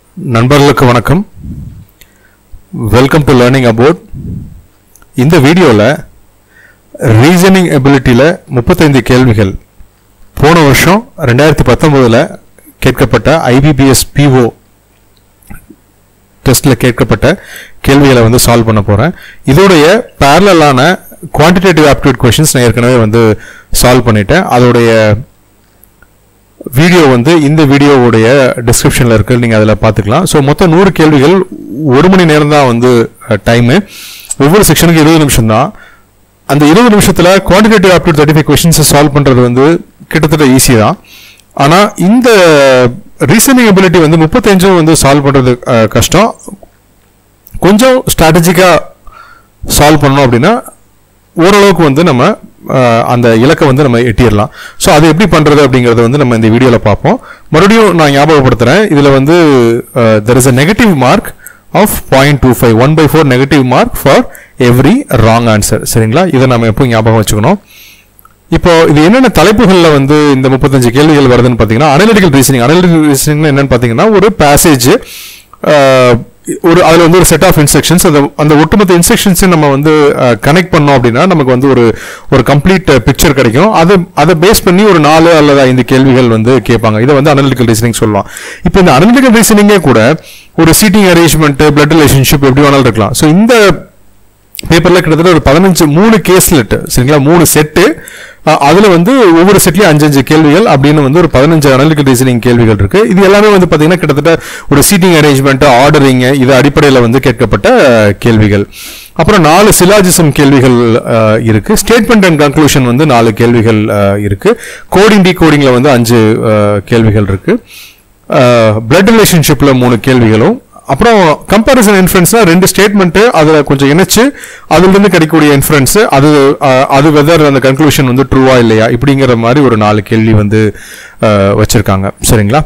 நண்பர்களுக்கு வணக்கம் welcome to learning about இந்த வீடியோவில் ரீசனிங் எபிலிட்டியில் முப்பத்தைந்து கேள்விகள் போன வருஷம் ரெண்டாயிரத்தி பத்தொம்போதில் கேட்கப்பட்ட ஐபிபிஎஸ் பிஓ டெஸ்ட்டில் கேட்கப்பட்ட கேள்விகளை வந்து சால்வ் பண்ண போகிறேன் இதோடைய பேரலான குவான்டிடேட்டிவ் ஆப்டிடியூட் கொஷின்ஸ் நான் ஏற்கனவே வந்து சால்வ் பண்ணிட்டேன் அதோடைய வீடியோ வந்து இந்த வீடியோவுடைய டிஸ்கிரிப்ஷனில் இருக்கு நீங்கள் அதில் பார்த்துக்கலாம் ஸோ மொத்தம் நூறு கேள்விகள் ஒரு மணி நேரம் தான் வந்து டைமு ஒவ்வொரு செக்ஷனுக்கு இருபது நிமிஷம் தான் அந்த இருபது நிமிஷத்தில் குவான்டிடேட்டிவ் ஆப்டிடியூட் தேர்ட்டி ஃபைவ் கொஷின்ஸை சால்வ் பண்ணுறது வந்து கிட்டத்தட்ட ஈஸி தான் ஆனால் இந்த ரீசனிங் எபிலிட்டி வந்து முப்பத்தஞ்சும் வந்து சால்வ் பண்ணுறது கஷ்டம் கொஞ்சம் ஸ்ட்ராட்டஜிக்காக சால்வ் பண்ணோம் அப்படின்னா ஓரளவுக்கு வந்து நம்ம அஹ், அந்த இலக்கை வந்து நம்ம எட்டிடலாம் ஸோ அது எப்படி பண்ணுறது அப்படிங்கிறத வந்து நம்ம இந்த வீடியோவில் பார்ப்போம் மறுபடியும் நான் ஞாபகப்படுத்துகிறேன் இதில் வந்து there is a negative mark of point two five one by four negative mark for every wrong answer சரிங்களா இதை நம்ம எப்போ ஞாபகம் வச்சுக்கணும் இப்போ இது என்னென்ன தலைப்புகளில் வந்து இந்த முப்பத்தஞ்சு கேள்விகள் வருதுன்னு பார்த்தீங்கன்னா அனலிட்டிக்கல் ரீசனிங் அனலிட்டிக்கல் ரீசனிங் என்னன்னு பார்த்தீங்கன்னா ஒரு பேசேஜ் ஒரு அதில் வந்து ஒரு செட் ஆஃப் இன்ஸ்ட்ரக்ஷன்ஸ் அந்த அந்த ஒட்டுமொத்த இன்ஸ்ட்ரக்ஷன்ஸை நம்ம வந்து கனெக்ட் பண்ணோம் அப்படின்னா நமக்கு வந்து ஒரு ஒரு கம்ப்ளீட் பிக்சர் கிடைக்கும் அதை அதை பேஸ் பண்ணி ஒரு நாலு அல்லது ஐந்து கேள்விகள் வந்து கேட்பாங்க இதை வந்து அனலிட்டிக்கல் ரீசனிங் சொல்லலாம் இப்போ இந்த அனலிட்டிக்கல் ரீசனிங்கே கூட ஒரு சீட்டிங் அரேஞ்ச்மெண்ட் பிளட் ரிலேஷன்ஷிப் எப்படி வேணாலும் இருக்கலாம் ஸோ இந்த பேப்பர்ல கிட்டத்தட்ட ஒரு பதினஞ்சு மூணு கேஸ்லெட் சரிங்களா மூணு செட்டு அதுல வந்து ஒவ்வொரு செட்லயும் அஞ்சு அஞ்சு கேள்விகள் அப்படின்னு வந்து ஒரு பதினஞ்சு அனலிட்டிக்கல் ரீசனிங் கேள்விகள் இருக்கு இது எல்லாமே வந்து பாத்தீங்கன்னா கிட்டத்தட்ட ஒரு சீட்டிங் அரேஞ்ச்மெண்ட் ஆர்டரிங் இது அடிப்படையில் வந்து கேட்கப்பட்ட அஹ், கேள்விகள் அப்புறம் நாலு சிலாஜிசம் கேள்விகள் அஹ், இருக்கு ஸ்டேட்மெண்ட் அண்ட் கன்க்ளூஷன் வந்து நாலு கேள்விகள் அஹ், இருக்கு கோடிங் டி கோடிங்ல வந்து அஞ்சு அஹ், கேள்விகள் இருக்கு பிளட் ரிலேஷன்ஷிப்ல மூணு கேள்விகளும் அப்புறம் கம்பாரிசன் இன்ஃபரன்ஸ்னா ரெண்டு ஸ்டேட்மெண்ட் அதுல கொஞ்சம் இணைச்சு அதுல இருந்து கிடைக்கக்கூடிய இன்ஃபரன்ஸ் அது அஹ், அது வெதர் அந்த கன்க்ளூஷன் வந்து ட்ரூவா இல்லையா இப்படிங்கிற மாதிரி ஒரு நாலு கேள்வி வந்து அஹ், வச்சிருக்காங்க சரிங்களா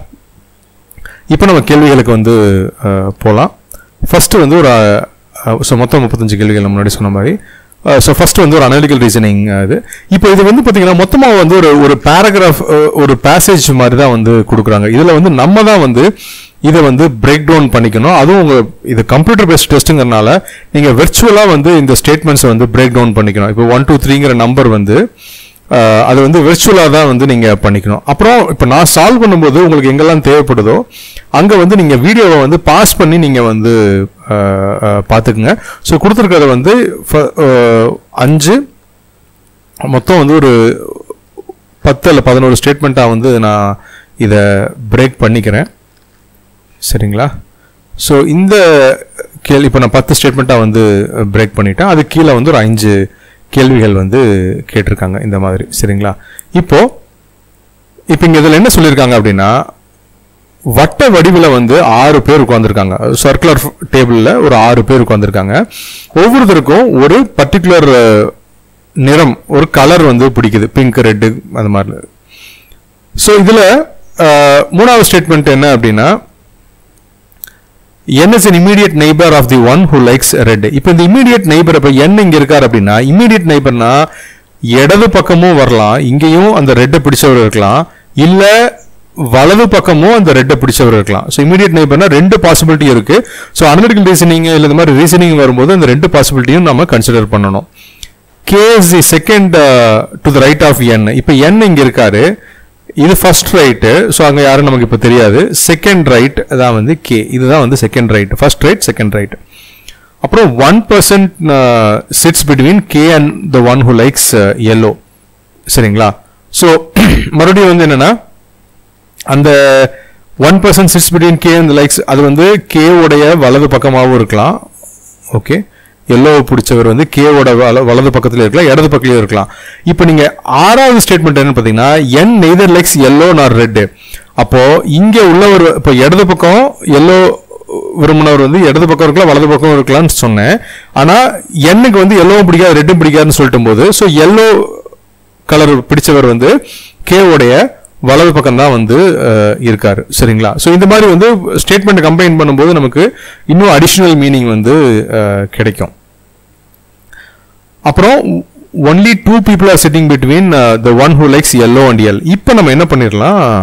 இப்போ நம்ம கேள்விகளுக்கு வந்து அஹ், போலாம் ஃபர்ஸ்ட் வந்து ஒரு ஸோ மொத்தம் முப்பத்தஞ்சு கேள்விகள் நம்ம முன்னாடி சொன்ன மாதிரி ஸோ ஃபர்ஸ்ட் வந்து ஒரு அனலிட்டிக்கல் ரீசனிங் இது இப்போ இது வந்து பார்த்தீங்கன்னா மொத்தமாக வந்து ஒரு ஒரு பேராகிராஃப் ஒரு பேசேஜ் மாதிரி தான் வந்து கொடுக்குறாங்க இதில் வந்து நம்ம தான் வந்து இதை வந்து பிரேக் டவுன் பண்ணிக்கணும் அதுவும் உங்கள் இது கம்ப்யூட்டர் பேஸ்ட் டெஸ்ட்டுங்கிறனால நீங்கள் வெர்ச்சுவலாக வந்து இந்த ஸ்டேட்மெண்ட்ஸை வந்து பிரேக் டவுன் பண்ணிக்கணும் இப்போ ஒன் டூ த்ரீங்கிற நம்பர் வந்து அஹ், அது வந்து வெர்ச்சுவலாக தான் வந்து நீங்கள் பண்ணிக்கணும் அப்புறம் இப்போ நான் சால்வ் பண்ணும்போது உங்களுக்கு எங்கெல்லாம் தேவைப்படுதோ அங்கே வந்து நீங்கள் வீடியோவை வந்து பாஸ் பண்ணி நீங்கள் வந்து அஹ், அஹ், பார்த்துக்குங்க ஸோ கொடுத்துருக்கறத வந்து ஃப- அஹ், அஞ்சு மொத்தம் வந்து ஒரு பத்து அல்ல பதினோரு ஸ்டேட்மெண்ட்டாக வந்து நான் இதை பிரேக் பண்ணிக்கிறேன் சரிங்களா ஸோ இந்த கேள்வி இப்போ நான் பத்து ஸ்டேட்மெண்ட்டாக வந்து பிரேக் பண்ணிட்டேன் அது கீழே வந்து ஒரு அஞ்சு கேள்விகள் வந்து கேட்டிருக்காங்க இந்த மாதிரி சரிங்களா இப்போ இப்போ இங்கே இதில் என்ன சொல்லியிருக்காங்க அப்படின்னா வட்ட வடிவில் வந்து ஆறு பேர் உட்காந்துருக்காங்க சர்க்குலர் டேபிளில் ஒரு ஆறு பேர் உட்காந்துருக்காங்க ஒவ்வொருத்தருக்கும் ஒரு பர்டிகுலர் நிறம் ஒரு கலர் வந்து பிடிக்குது பிங்க் ரெட்டு அந்த மாதிரி ஸோ இதில் மூணாவது ஸ்டேட்மெண்ட் என்ன அப்படின்னா n is an immediate neighbor of the one who likes red இப்போ இந்த immediate neighbor இப்போ n இங்க இருக்கார் அப்படின்னா immediate neighborனா இடது பக்கமும் வரலாம் இங்கேயும் அந்த ரெட்டை பிடிச்சவர் இருக்கலாம் இல்ல வலது பக்கமும் அந்த ரெட்டை பிடிச்சவர் இருக்கலாம் ஸோ இமீடியட் நெய்பர்னா ரெண்டு பாசிபிலிட்டி இருக்கு ஸோ அனலிட்டிக்கல் ரீசனிங் இல்லை இந்த மாதிரி ரீசனிங் வரும்போது அந்த ரெண்டு பாசிபிலிட்டியும் நம்ம கன்சிடர் பண்ணணும் K is the second to the right of N இப்போ என் இங்க இருக்காரு இது ஃபர்ஸ்ட் ரைட்டு ஸோ அங்கே யாரும் நமக்கு இப்போ தெரியாது செகண்ட் ரைட் தான் வந்து கே இதுதான் வந்து second right first right second right அப்புறம் one person sits between K and the one who likes yellow சரிங்களா ஸோ மறுபடியும் வந்து என்னன்னா அந்த one person sits between K and likes அது வந்து கே உடைய வலது பக்கமாகவும் இருக்கலாம் ஓகே எல்லோ பிடிச்சவர் வந்து கேவோட வல வலது பக்கத்துல இருக்கலாம் இடது பக்கத்துலயும் இருக்கலாம் இப்போ நீங்க ஆறாவது ஸ்டேட்மெண்ட் என்ன பார்த்தீங்கன்னா N neither likes yellow nor red அப்போ இங்க உள்ளவர் இப்போ இடது பக்கம் எல்லோ விரும்பினவர் வந்து இடது பக்கம் இருக்கலாம் வலது பக்கம் இருக்கலாம்னு சொன்னேன் ஆனா எண்ணுக்கு வந்து எல்லோவும் பிடிக்காது ரெட்டும் பிடிக்காதுன்னு சொல்லிட்டு போது ஸோ எல்லோ கலர் பிடிச்சவர் வந்து கேவோடைய வலது பக்கம் தான் வந்து அஹ், இருக்காரு சரிங்களா ஸோ இந்த மாதிரி வந்து ஸ்டேட்மெண்ட் கம்பைன் பண்ணும்போது நமக்கு இன்னும் அடிஷ்னல் மீனிங் வந்து அஹ், கிடைக்கும் அப்புறம் only two people are sitting between the one who likes yellow and L இப்போ நம்ம என்ன பண்ணிடலாம்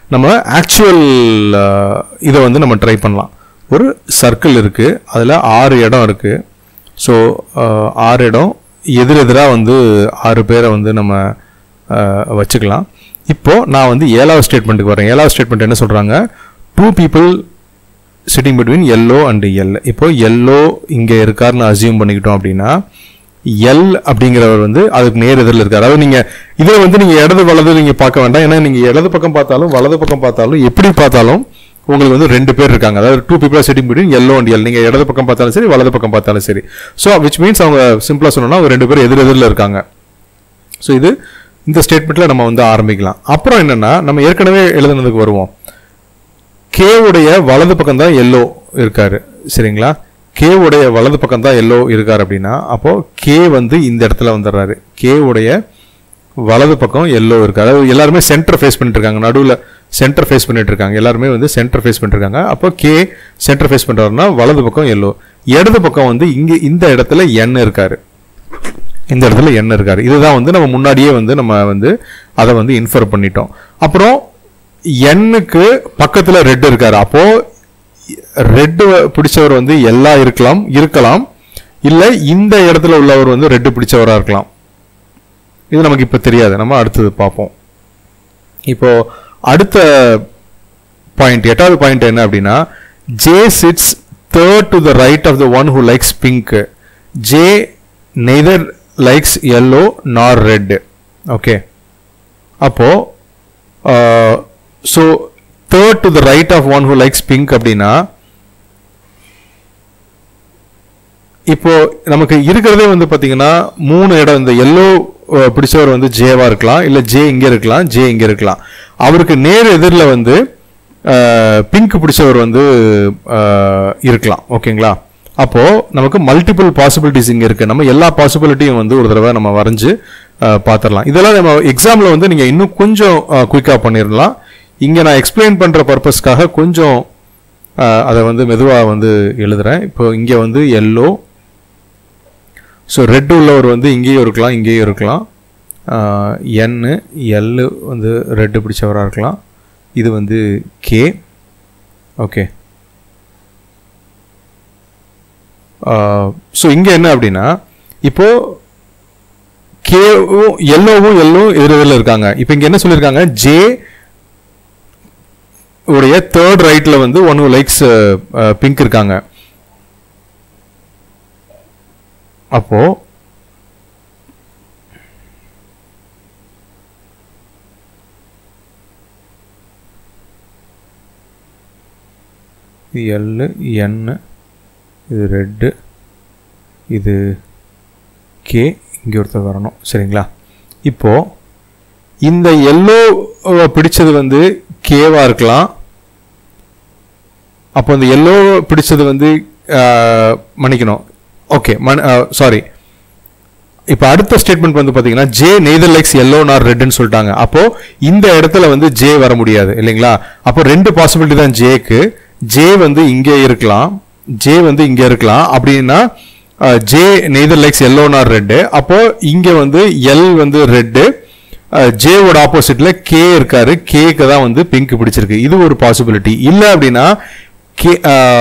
நம்ம ஆக்சுவல் இதை வந்து நம்ம ட்ரை பண்ணலாம் ஒரு சர்க்கிள் இருக்குது அதில் ஆறு இடம் இருக்குது ஸோ ஆறு இடம் எதிரெதிராக வந்து ஆறு பேரை வந்து நம்ம அஹ், வச்சுக்கலாம் இப்போது நான் வந்து ஏழாவது ஸ்டேட்மெண்ட்டுக்கு வரேன் ஏழாவது ஸ்டேட்மெண்ட் என்ன சொல்கிறாங்க two people sitting between yellow and L இப்போ எல்லோ இங்கே இருக்காருன்னு அசியூம் பண்ணிக்கிட்டோம் அப்படின்னா எல் அப்படிங்கிறவர் வந்து அதுக்கு நேர் எதிரில் இருக்கார் அதாவது நீங்கள் இதில் வந்து நீங்கள் இடது வலது நீங்கள் பார்க்க வேண்டாம் ஏன்னா நீங்கள் இடது பக்கம் பார்த்தாலும் வலது பக்கம் பார்த்தாலும் எப்படி பார்த்தாலும் உங்களுக்கு வந்து ரெண்டு பேர் இருக்காங்க அதாவது two people sitting between yellow and L நீங்கள் இடது பக்கம் பார்த்தாலும் சரி வலது பக்கம் பார்த்தாலும் சரி ஸோ விச் மீன்ஸ் அவங்க சிம்பிளாக சொன்னோம்னா அவங்க ரெண்டு பேரும் எதிர் எதிரில் இருக்காங்க ஸோ இது இந்த ஸ்டேட்மெண்ட்டில் நம்ம வந்து ஆரம்பிக்கலாம் அப்புறம் என்னென்னா நம்ம ஏற்கனவே எழுதுனதுக்கு வருவோம் K உடைய வலது பக்கம் தான் எல்லோ இருக்காரு சரிங்களா K உடைய வலது பக்கம் தான் எல்லோ இருக்காரு அப்படின்னா அப்போ K வந்து இந்த இடத்துல வந்துடுறாரு K உடைய வலது பக்கம் எல்லோ இருக்கு அதாவது எல்லாருமே சென்டர் ஃபேஸ் பண்ணிட்டு இருக்காங்க நடுவில் சென்டர் ஃபேஸ் பண்ணிட்டு இருக்காங்க எல்லாருமே வந்து சென்டர் ஃபேஸ் பண்ணிட்டு இருக்காங்க அப்போ கே சென்டர் ஃபேஸ் பண்றாருன்னா வலது பக்கம் எல்லோ இடது பக்கம் வந்து இங்க இந்த இடத்துல என் இருக்காரு இந்த இடத்துல என் இருக்காரு இதுதான் வந்து நம்ம முன்னாடியே வந்து நம்ம வந்து அதை வந்து இன்ஃபர் பண்ணிட்டோம் அப்புறம் எண்ணுக்கு பக்கத்துல ரெட் இருக்காரு அப்போ ரெட் பிடிச்சவர் வந்து எல்லா இருக்கலாம் இருக்கலாம் இல்ல இந்த இடத்துல உள்ளவர் வந்து ரெட் பிடிச்சவரா இருக்கலாம் இது நமக்கு இப்ப தெரியாது நம்ம அடுத்தது பார்ப்போம் இப்போ அடுத்த பாயிண்ட் எட்டாவது பாயிண்ட் என்ன அப்படின்னா J sits third to the right of the one who likes pink J neither likes yellow nor red okay அப்போ so third to the right of one who likes pink அப்படின்னா இப்போ நமக்கு இருக்கிறதே வந்து பாத்தீங்கன்னா மூணு இடம் இந்த எல்லோ பிடிச்சவர் வந்து ஜேவா இருக்கலாம் இல்ல ஜே இங்க இருக்கலாம் ஜே இங்க இருக்கலாம் அவருக்கு நேர் எதிரில் வந்து பிங்க் பிடிச்சவர் வந்து அஹ், இருக்கலாம் ஓகேங்களா அப்போ நமக்கு மல்டிபிள் பாசிபிலிட்டிஸ் இங்க இருக்கு நம்ம எல்லா பாசிபிலிட்டியும் வந்து ஒரு தடவை நம்ம வரைஞ்சு அஹ், பார்த்திடலாம் இதெல்லாம் நம்ம எக்ஸாம்ல வந்து நீங்க இன்னும் கொஞ்சம் குயிக்கா பண்ணிடலாம் இங்க நான் எக்ஸ்பிளைன் பண்ற பர்பஸ்க்காக கொஞ்சம் அஹ், அதை வந்து மெதுவாக வந்து எழுதுறேன் இப்போ இங்க வந்து எல்லோ ஸோ ரெட் உள்ளவர் வந்து இங்கேயும் இருக்கலாம் இங்கேயும் இருக்கலாம் என்னு எல்லு வந்து ரெட்டு பிடிச்சவராக இருக்கலாம் இது வந்து கே ஓகே ஸோ இங்கே என்ன அப்படின்னா இப்போ கேவும் எல்லோவும் எல்லும் எதிரெதிரில் இருக்காங்க இப்போ இங்கே என்ன சொல்லியிருக்காங்க ஜே உடைய தேர்ட் ரைட்ல வந்து ஒன் லைக்ஸ் பிங்க் இருக்காங்க அப்போ இது எல்லு என் இது ரெட்டு இது கே இங்கே ஒருத்தர் வரணும் சரிங்களா இப்போ இந்த எல்லோ பிடிச்சது வந்து கேவா இருக்கலாம் அப்போ இந்த எல்லோ பிடிச்சது வந்து அஹ், மன்னிக்கணும் ஓகே மன் சாரி இப்போ அடுத்த ஸ்டேட்மெண்ட் வந்து பாத்தீங்கன்னா ஜே நெய்தர் லைக்ஸ் எல்லோ நார் ரெட்னு சொல்லிட்டாங்க அப்போ இந்த இடத்துல வந்து ஜே வர முடியாது இல்லைங்களா அப்போ ரெண்டு பாசிபிலிட்டி தான் ஜேக்கு ஜே வந்து இங்கே இருக்கலாம் ஜே வந்து இங்கே இருக்கலாம் அப்படின்னா J neither likes yellow nor red அப்போ இங்கே வந்து எல் வந்து ரெட்டு ஜேவோட ஆப்போசிட்ல கே இருக்காரு கேக்கு தான் வந்து பிங்க் பிடிச்சிருக்கு இது ஒரு பாசிபிலிட்டி இல்லை அப்படின்னா கே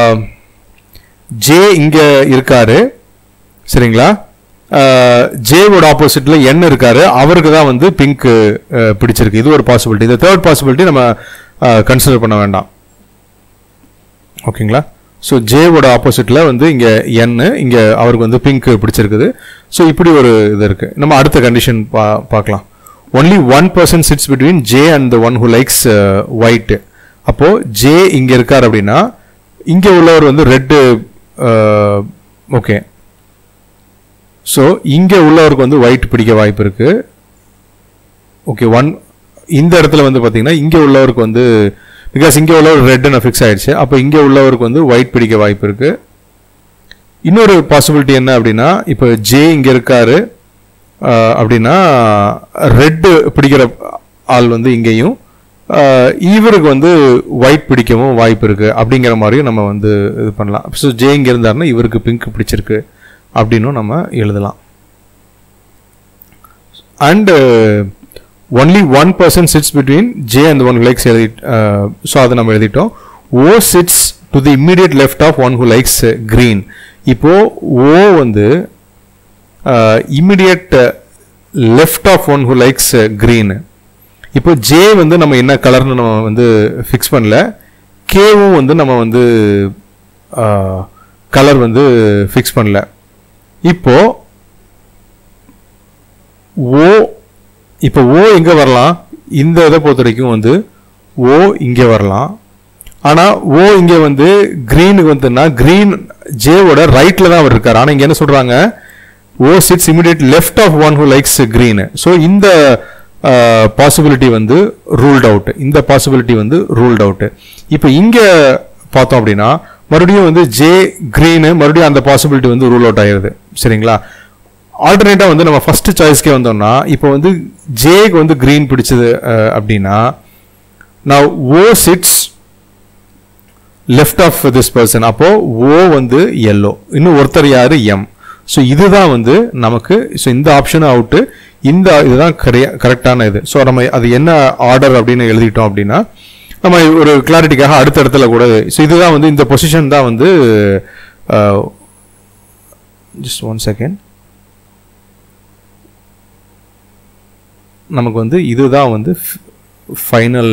ஜே இங்க இருக்காரு சரிங்களா ஜேவோட ஆப்போசிட்ல என் இருக்காரு அவருக்கு தான் வந்து பிங்க் பிடிச்சிருக்கு இது ஒரு பாசிபிலிட்டி இந்த தேர்ட் பாசிபிலிட்டி நம்ம கன்சிடர் பண்ண வேண்டாம் ஓகேங்களா ஸோ ஜேவோட ஆப்போசிட்ல வந்து இங்க என் இங்க அவருக்கு வந்து பிங்க் பிடிச்சிருக்குது ஸோ இப்படி ஒரு இது இருக்கு நம்ம அடுத்த கண்டிஷன் பா பார்க்கலாம் only one person sits between J and the one who likes white அப்போ ஜே இங்க இருக்கார் அப்படின்னா இங்க உள்ளவர் வந்து ரெட்டு ஓகே ஸோ இங்க உள்ளவருக்கு வந்து ஒயிட் பிடிக்க வாய்ப்பு இருக்கு ஓகே ஒன் இந்த இடத்துல வந்து பாத்தீங்கன்னா இங்க உள்ளவருக்கு வந்து பிகாஸ் இங்க உள்ளவர் ரெட்னு ஃபிக்ஸ் ஆயிடுச்சு அப்போ இங்க உள்ளவருக்கு வந்து ஒயிட் பிடிக்க வாய்ப்பு இருக்கு இன்னொரு பாசிபிலிட்டி என்ன அப்படின்னா இப்போ ஜே இங்க இருக்காரு அஹ், அப்படின்னா ரெட்டு பிடிக்கிற ஆள் வந்து இங்கேயும் அஹ், இவருக்கு வந்து ஒயிட் பிடிக்கவும் வாய்ப்பு இருக்கு அப்படிங்கிற மாதிரியும் நம்ம வந்து இது பண்ணலாம் ஸோ ஜே இங்க இருந்தாருன்னா இவருக்கு பிங்க் பிடிச்சிருக்கு அப்படின்னும் நம்ம எழுதலாம் and only one person sits between J and one likes எழுதி ஸோ அதை நம்ம எழுதிட்டோம் O sits to the immediate left of one who likes green இப்போ ஓ வந்து immediate left of one who likes green இப்போ ஜே வந்து நம்ம என்ன கலர்னு நம்ம வந்து ஃபிக்ஸ் பண்ணல கேவும் வந்து நம்ம வந்து கலர் வந்து ஃபிக்ஸ் பண்ணல இப்போ ஓ இப்போ ஓ எங்கே வரலாம் இந்த இதை பொறுத்த வரைக்கும் வந்து ஓ இங்கே வரலாம் ஆனால் ஓ இங்கே வந்து க்ரீனுக்கு வந்துன்னா க்ரீன் ஜேவோட ரைட்டில் தான் அவர் இருக்கார் ஆனால் இங்கே என்ன சொல்கிறாங்க O sits immediate left of one who likes green so இந்த பாசிபிலிட்டி வந்து ரூல்ட் அவுட் இந்த பாசிபிலிட்டி வந்து ரூல்ட் அவுட் இப்போ இங்கே பார்த்தோம் அப்படின்னா மறுபடியும் வந்து ஜே க்ரீனு மறுபடியும் அந்த பாசிபிலிட்டி வந்து ரூல் அவுட் ஆயிருது சரிங்களா ஆல்டர்னேட்டாக வந்து நம்ம ஃபர்ஸ்ட் சாய்ஸ்க்கே வந்தோம்னா இப்போ வந்து ஜேக்கு வந்து க்ரீன் பிடிச்சது அஹ், அப்படின்னா நான் O sits left of this person அப்போ ஓ வந்து எல்லோ இன்னும் ஒருத்தர் யாரு எம் ஸோ இதுதான் வந்து நமக்கு ஸோ இந்த ஆப்ஷனும் அவுட்டு இந்த இதுதான் கரெக்டான இது ஸோ நம்ம அது என்ன ஆர்டர் அப்படின்னு எழுதிட்டோம் அப்படின்னா நம்ம ஒரு கிளாரிட்டிக்காக அடுத்த இடத்துல கூட ஸோ இதுதான் வந்து இந்த பொசிஷன் தான் வந்து ஜஸ்ட் ஒன் செகண்ட் நமக்கு வந்து இதுதான் வந்து ஃபைனல்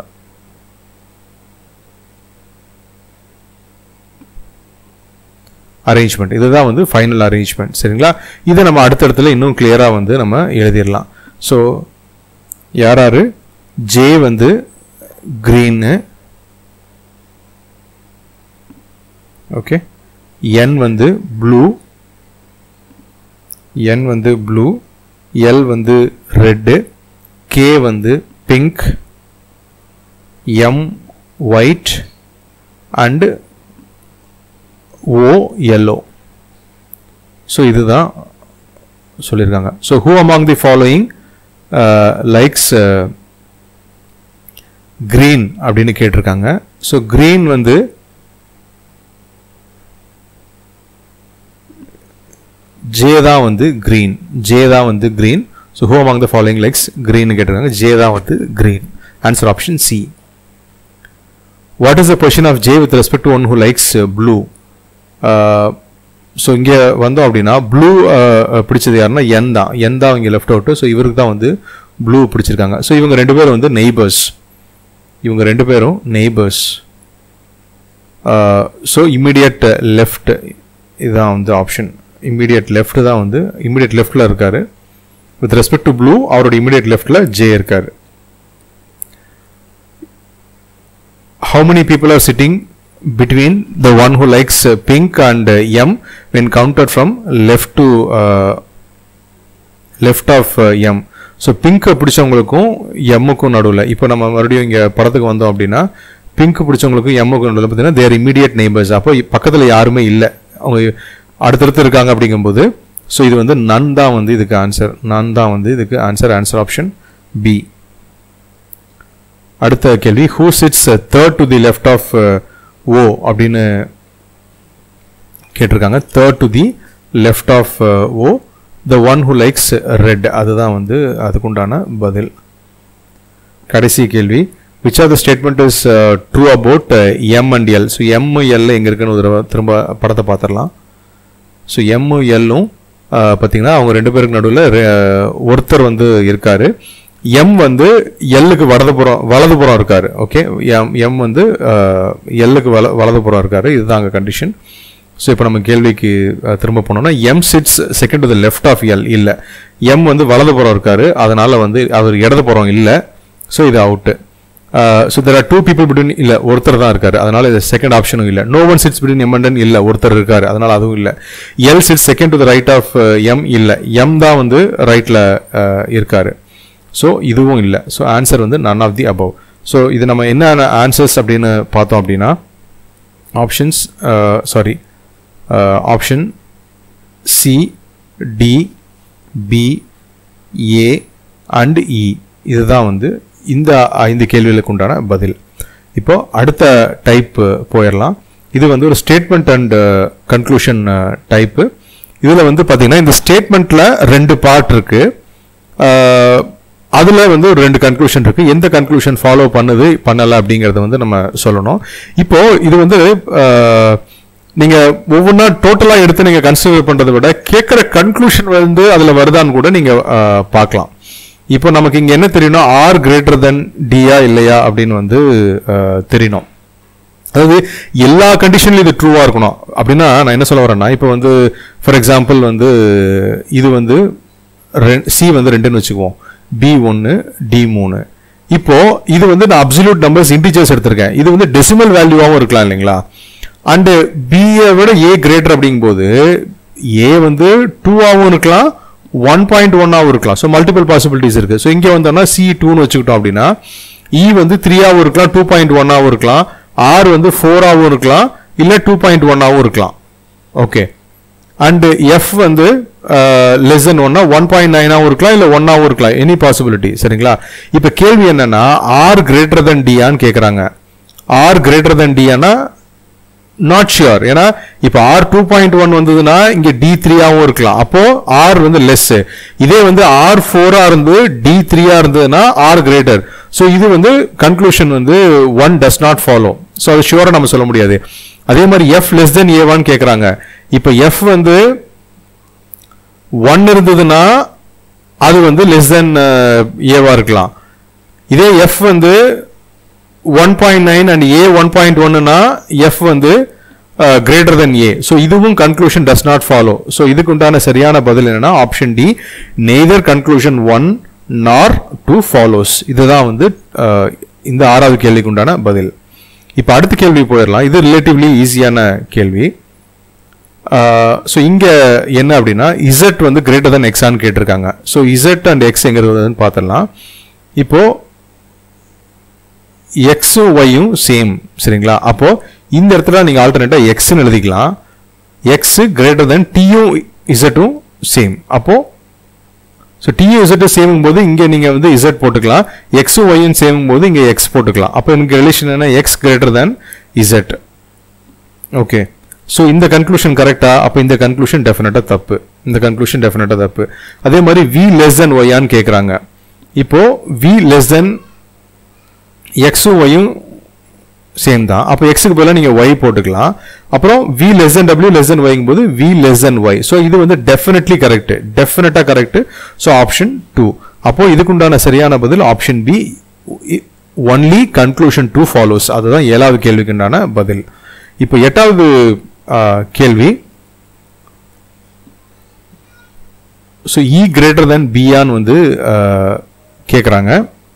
அரேஞ்ச்மெண்ட் இதுதான் வந்து ஃபைனல் அரேஞ்ச்மெண்ட் சரிங்களா இதை நம்ம அடுத்த இடத்துல இன்னும் கிளியராக வந்து நம்ம எழுதிடலாம் ஸோ யார் யாரு ஜே வந்து க்ரீனு ஓகே என் வந்து ப்ளூ என் வந்து ப்ளூ எல் வந்து ரெட்டு கே வந்து pink M white and O yellow so இதுதான் சொல்லியிருக்காங்க so who among the following likes green அப்படின்னு கேட்டிருக்காங்க ஸோ green வந்து ஜே தான் வந்து green ஜே தான் வந்து green so who among the following likes green கேட்டிருக்காங்க ஜே தான் வந்து green answer option C what is the position of J with respect to one who likes blue so இங்கே வந்தோம் அப்படின்னா ப்ளூ பிடிச்சது யாருன்னா என் தான் என் தான் இங்கே லெஃப்ட் அவுட்டு ஸோ இவருக்கு தான் வந்து ப்ளூ பிடிச்சிருக்காங்க ஸோ இவங்க ரெண்டு பேரும் வந்து நெய்பர்ஸ் இவங்க ரெண்டு பேரும் நெய்பர்ஸ் ஸோ இம்மிடியட் லெஃப்ட் இதுதான் வந்து ஆப்ஷன் இம்மிடியட் லெஃப்ட் தான் வந்து இம்மிடியட் லெஃப்டில் இருக்காரு வித் ரெஸ்பெக்ட் டு ப்ளூ அவரோட இம்மிடியட் லெஃப்டில் ஜே இருக்காரு how many people are sitting between the one who likes uh, pink and uh, m when counted from left to uh, left of uh, m so pink பிடிச்சவங்களுக்கும் எம்முக்கும் நடுவில் இப்போ நம்ம மறுபடியும் இங்கே படத்துக்கு வந்தோம் அப்படின்னா பிங்க் பிடிச்சவங்களுக்கும் எம்முக்கும் நடுவில் பார்த்தீங்கன்னா தேர் இமீடியட் நெய்பர்ஸ் அப்போ பக்கத்தில் யாருமே இல்லை அவங்க அடுத்தடுத்து இருக்காங்க அப்படிங்கும்போது ஸோ இது வந்து நன் தான் வந்து இதுக்கு ஆன்சர் நன் தான் வந்து இதுக்கு ஆன்சர் ஆன்சர் ஆப்ஷன் பி அடுத்த கேள்வி who sits third to the left of O அப்படின்னு கேட்டிருக்காங்க third to the left of O the one who likes red அதுதான் வந்து அதுக்குண்டான பதில் கடைசி கேள்வி which are the statement is true about M and L so M L எங்கே இருக்குன்னு ஒரு தடவை திரும்ப படத்தை பார்த்துடலாம் ஸோ எம் எல்லும் பார்த்தீங்கன்னா அவங்க ரெண்டு பேருக்கு நடுவில் ஒருத்தர் வந்து இருக்காரு எம் வந்து எல்லுக்கு வலதுபுறம் வலதுபுறம் இருக்காரு ஓகே எம் எம் வந்து எல்லுக்கு வல வலதுபுறம் இருக்காரு இதுதான் அங்கே கண்டிஷன் ஸோ இப்போ நம்ம கேள்விக்கு அஹ், திரும்ப போனோம்னா M sits second to the left of L இல்லை எம் வந்து வலதுபுறம் இருக்காரு அதனால வந்து அவர் இடதுபுறம் இல்லை ஸோ இது out so there are two people between இல்லை ஒருத்தர் தான் இருக்காரு அதனால இது செகண்ட் ஆப்ஷனும் இல்லை no one sits between M and இல்லை ஒருத்தர் இருக்காரு அதனால அதுவும் இல்லை L sits second to the right of M இல்லை எம் தான் வந்து ரைட்டில் இருக்காரு ஸோ இதுவும் இல்லை ஸோ ஆன்சர் வந்து none of the above so இது நம்ம என்ன ஆன்சர்ஸ் அப்படின்னு பார்த்தோம் அப்படின்னா options sorry option C D B A and E இதுதான் வந்து இந்த ஐந்து கேள்விகளுக்கு உண்டான பதில் இப்போ அடுத்த டைப் போயிடலாம் இது வந்து ஒரு ஸ்டேட்மெண்ட் அண்ட் கன்க்ளூஷன் டைப்பு இதில் வந்து பார்த்தீங்கன்னா இந்த ஸ்டேட்மெண்ட்டில் ரெண்டு பார்ட் இருக்கு அதுல வந்து ஒரு ரெண்டு கன்க்ளூஷன் இருக்கு எந்த கன்க்ளூஷன் ஃபாலோ பண்ணுது பண்ணல அப்படிங்கறத வந்து நம்ம சொல்லணும் இப்போ இது வந்து அஹ், நீங்க ஒவ்வொன்றா டோட்டலா எடுத்து நீங்க கன்சிடர் பண்றதை விட கேட்கிற கன்க்ளூஷன் வந்து அதுல வருதான்னு கூட நீங்க அஹ், பார்க்கலாம் இப்போ நமக்கு இங்க என்ன தெரியணும் ஆர் கிரேட்டர் தென் டியா இல்லையா அப்படின்னு வந்து அஹ், தெரியணும் அதாவது எல்லா கண்டிஷன்லையும் இது ட்ரூவா இருக்கணும் அப்படின்னா நான் என்ன சொல்ல வரேன்னா இப்போ வந்து ஃபார் எக்ஸாம்பிள் வந்து இது வந்து சி வந்து ரெண்டுன்னு வச்சுக்குவோம் பி ஒன்று டி மூணு இப்போ இது வந்து நான் அப்சல்யூட் நம்பர்ஸ் இன்டிஜர்ஸ் எடுத்திருக்கேன் இது வந்து டெசிமல் வேல்யூவாகவும் இருக்கலாம் இல்லைங்களா அண்டு பியை விட ஏ கிரேட்டர் அப்படிங்கும்போது ஏ வந்து டூவாகவும் இருக்கலாம் ஒன் பாயிண்ட் ஒன்னாகவும் இருக்கலாம் ஸோ மல்டிபிள் பாசிபிலிட்டிஸ் இருக்கு ஸோ இங்கே வந்தோம்னா சி டூன்னு வச்சுக்கிட்டோம் அப்படின்னா இ வந்து த்ரீயாகவும் இருக்கலாம் டூ பாயிண்ட் ஒன்னாகவும் இருக்கலாம் ஆர் வந்து ஃபோராகவும் இருக்கலாம் இல்லை டூ பாயிண்ட் ஒன்னாகவும் இருக்கலாம் ஓகே அண்டு எஃப் வந்து லெஸ் தென் ஒன்னா ஒன் பாயிண்ட் நைனாகவும் இருக்கலாம் இல்லை ஒன்னாகவும் இருக்கலாம் எனி பாசிபிலிட்டி சரிங்களா இப்போ கேள்வி என்னன்னா ஆர் கிரேட்டர் தென் டியான்னு கேட்குறாங்க ஆர் கிரேட்டர் தென் டியானா நாட் ஷியோர் ஏன்னா இப்போ ஆர் டூ பாயிண்ட் ஒன் வந்ததுன்னா இங்க டி த்ரீயாவும் இருக்கலாம் அப்போ ஆர் வந்து லெஸ் இதே வந்து ஆர் ஃபோரா இருந்து டி த்ரீயா இருந்ததுன்னா ஆர் கிரேட்டர் ஸோ இது வந்து கன்க்ளூஷன் வந்து one does not follow so அது ஷியோரா நம்ம சொல்ல முடியாது அதே மாதிரி எஃப் லெஸ் தென் ஏவான்னு கேட்குறாங்க இப்போ எஃப் வந்து ஒன் இருந்ததுன்னா அது வந்து லெஸ் தென் ஏவா இருக்கலாம் இதே எஃப் வந்து one point nine and A one point ஒன்னுனா எஃப் வந்து கிரேட்டர் தென் ஏ ஸோ இதுவும் conclusion does not follow so இதுக்கு உண்டான சரியான பதில் என்னன்னா option D neither conclusion one nor two follows இதுதான் வந்து அஹ், இந்த ஆறாவது கேள்விக்கு உண்டான பதில் இப்போ அடுத்த கேள்வி போயிடலாம் இது ரிலேட்டிவ்லி ஈஸியான கேள்வி ஸோ இங்கே என்ன அப்படின்னா இசட் வந்து கிரேட்டர் தென் எக்ஸான்னு கேட்டிருக்காங்க ஸோ இசட் அண்ட் எக்ஸ் எங்கிறதுன்னு பார்த்துடலாம் இப்போ எக்ஸும் ஒய்யும் சேம் சரிங்களா அப்போ இந்த இடத்துல நீங்க ஆல்டர்னேட்டா எக்ஸ்னு எழுதிக்கலாம் எக்ஸ் கிரேட்டர் தென் டியும் இசட்டும் சேம் அப்போ ஸோ டியும் இசட்டும் சேமும் போது இங்க நீங்க வந்து இசட் போட்டுக்கலாம் எக்ஸும் ஒய்யும் சேமும் போது இங்க எக்ஸ் போட்டுக்கலாம் அப்போ எனக்கு ரிலேஷன் என்ன X greater than Z okay so இந்த கன்க்ளூஷன் கரெக்டா அப்போ இந்த கன்க்ளூஷன் டெஃபினட்டா தப்பு இந்த கன்க்ளூஷன் டெஃபினட்டா தப்பு அதே மாதிரி வி லெஸ் தென் ஒய்யான்னு கேட்குறாங்க இப்போ வி லெஸ் தென் எக்ஸும் ஒய்யும் சேம் தான் அப்போ எக்ஸுக்கு பதிலாக நீங்கள் ஒய் போட்டுக்கலாம் அப்புறம் V less than W less than ஒய்ங்கும் போது V less than Y so இது வந்து டெஃபினெட்லி கரெக்ட் டெஃபினட்டாக கரெக்ட் ஸோ ஆப்ஷன் டூ அப்போ இதுக்குண்டான சரியான பதில் option B only conclusion two follows அதுதான் ஏழாவது கேள்விக்குண்டான பதில் இப்போ எட்டாவது ஆ, கேள்வி ஸோ இ கிரேட்டர் தென் பியான்னு வந்து கேட்குறாங்க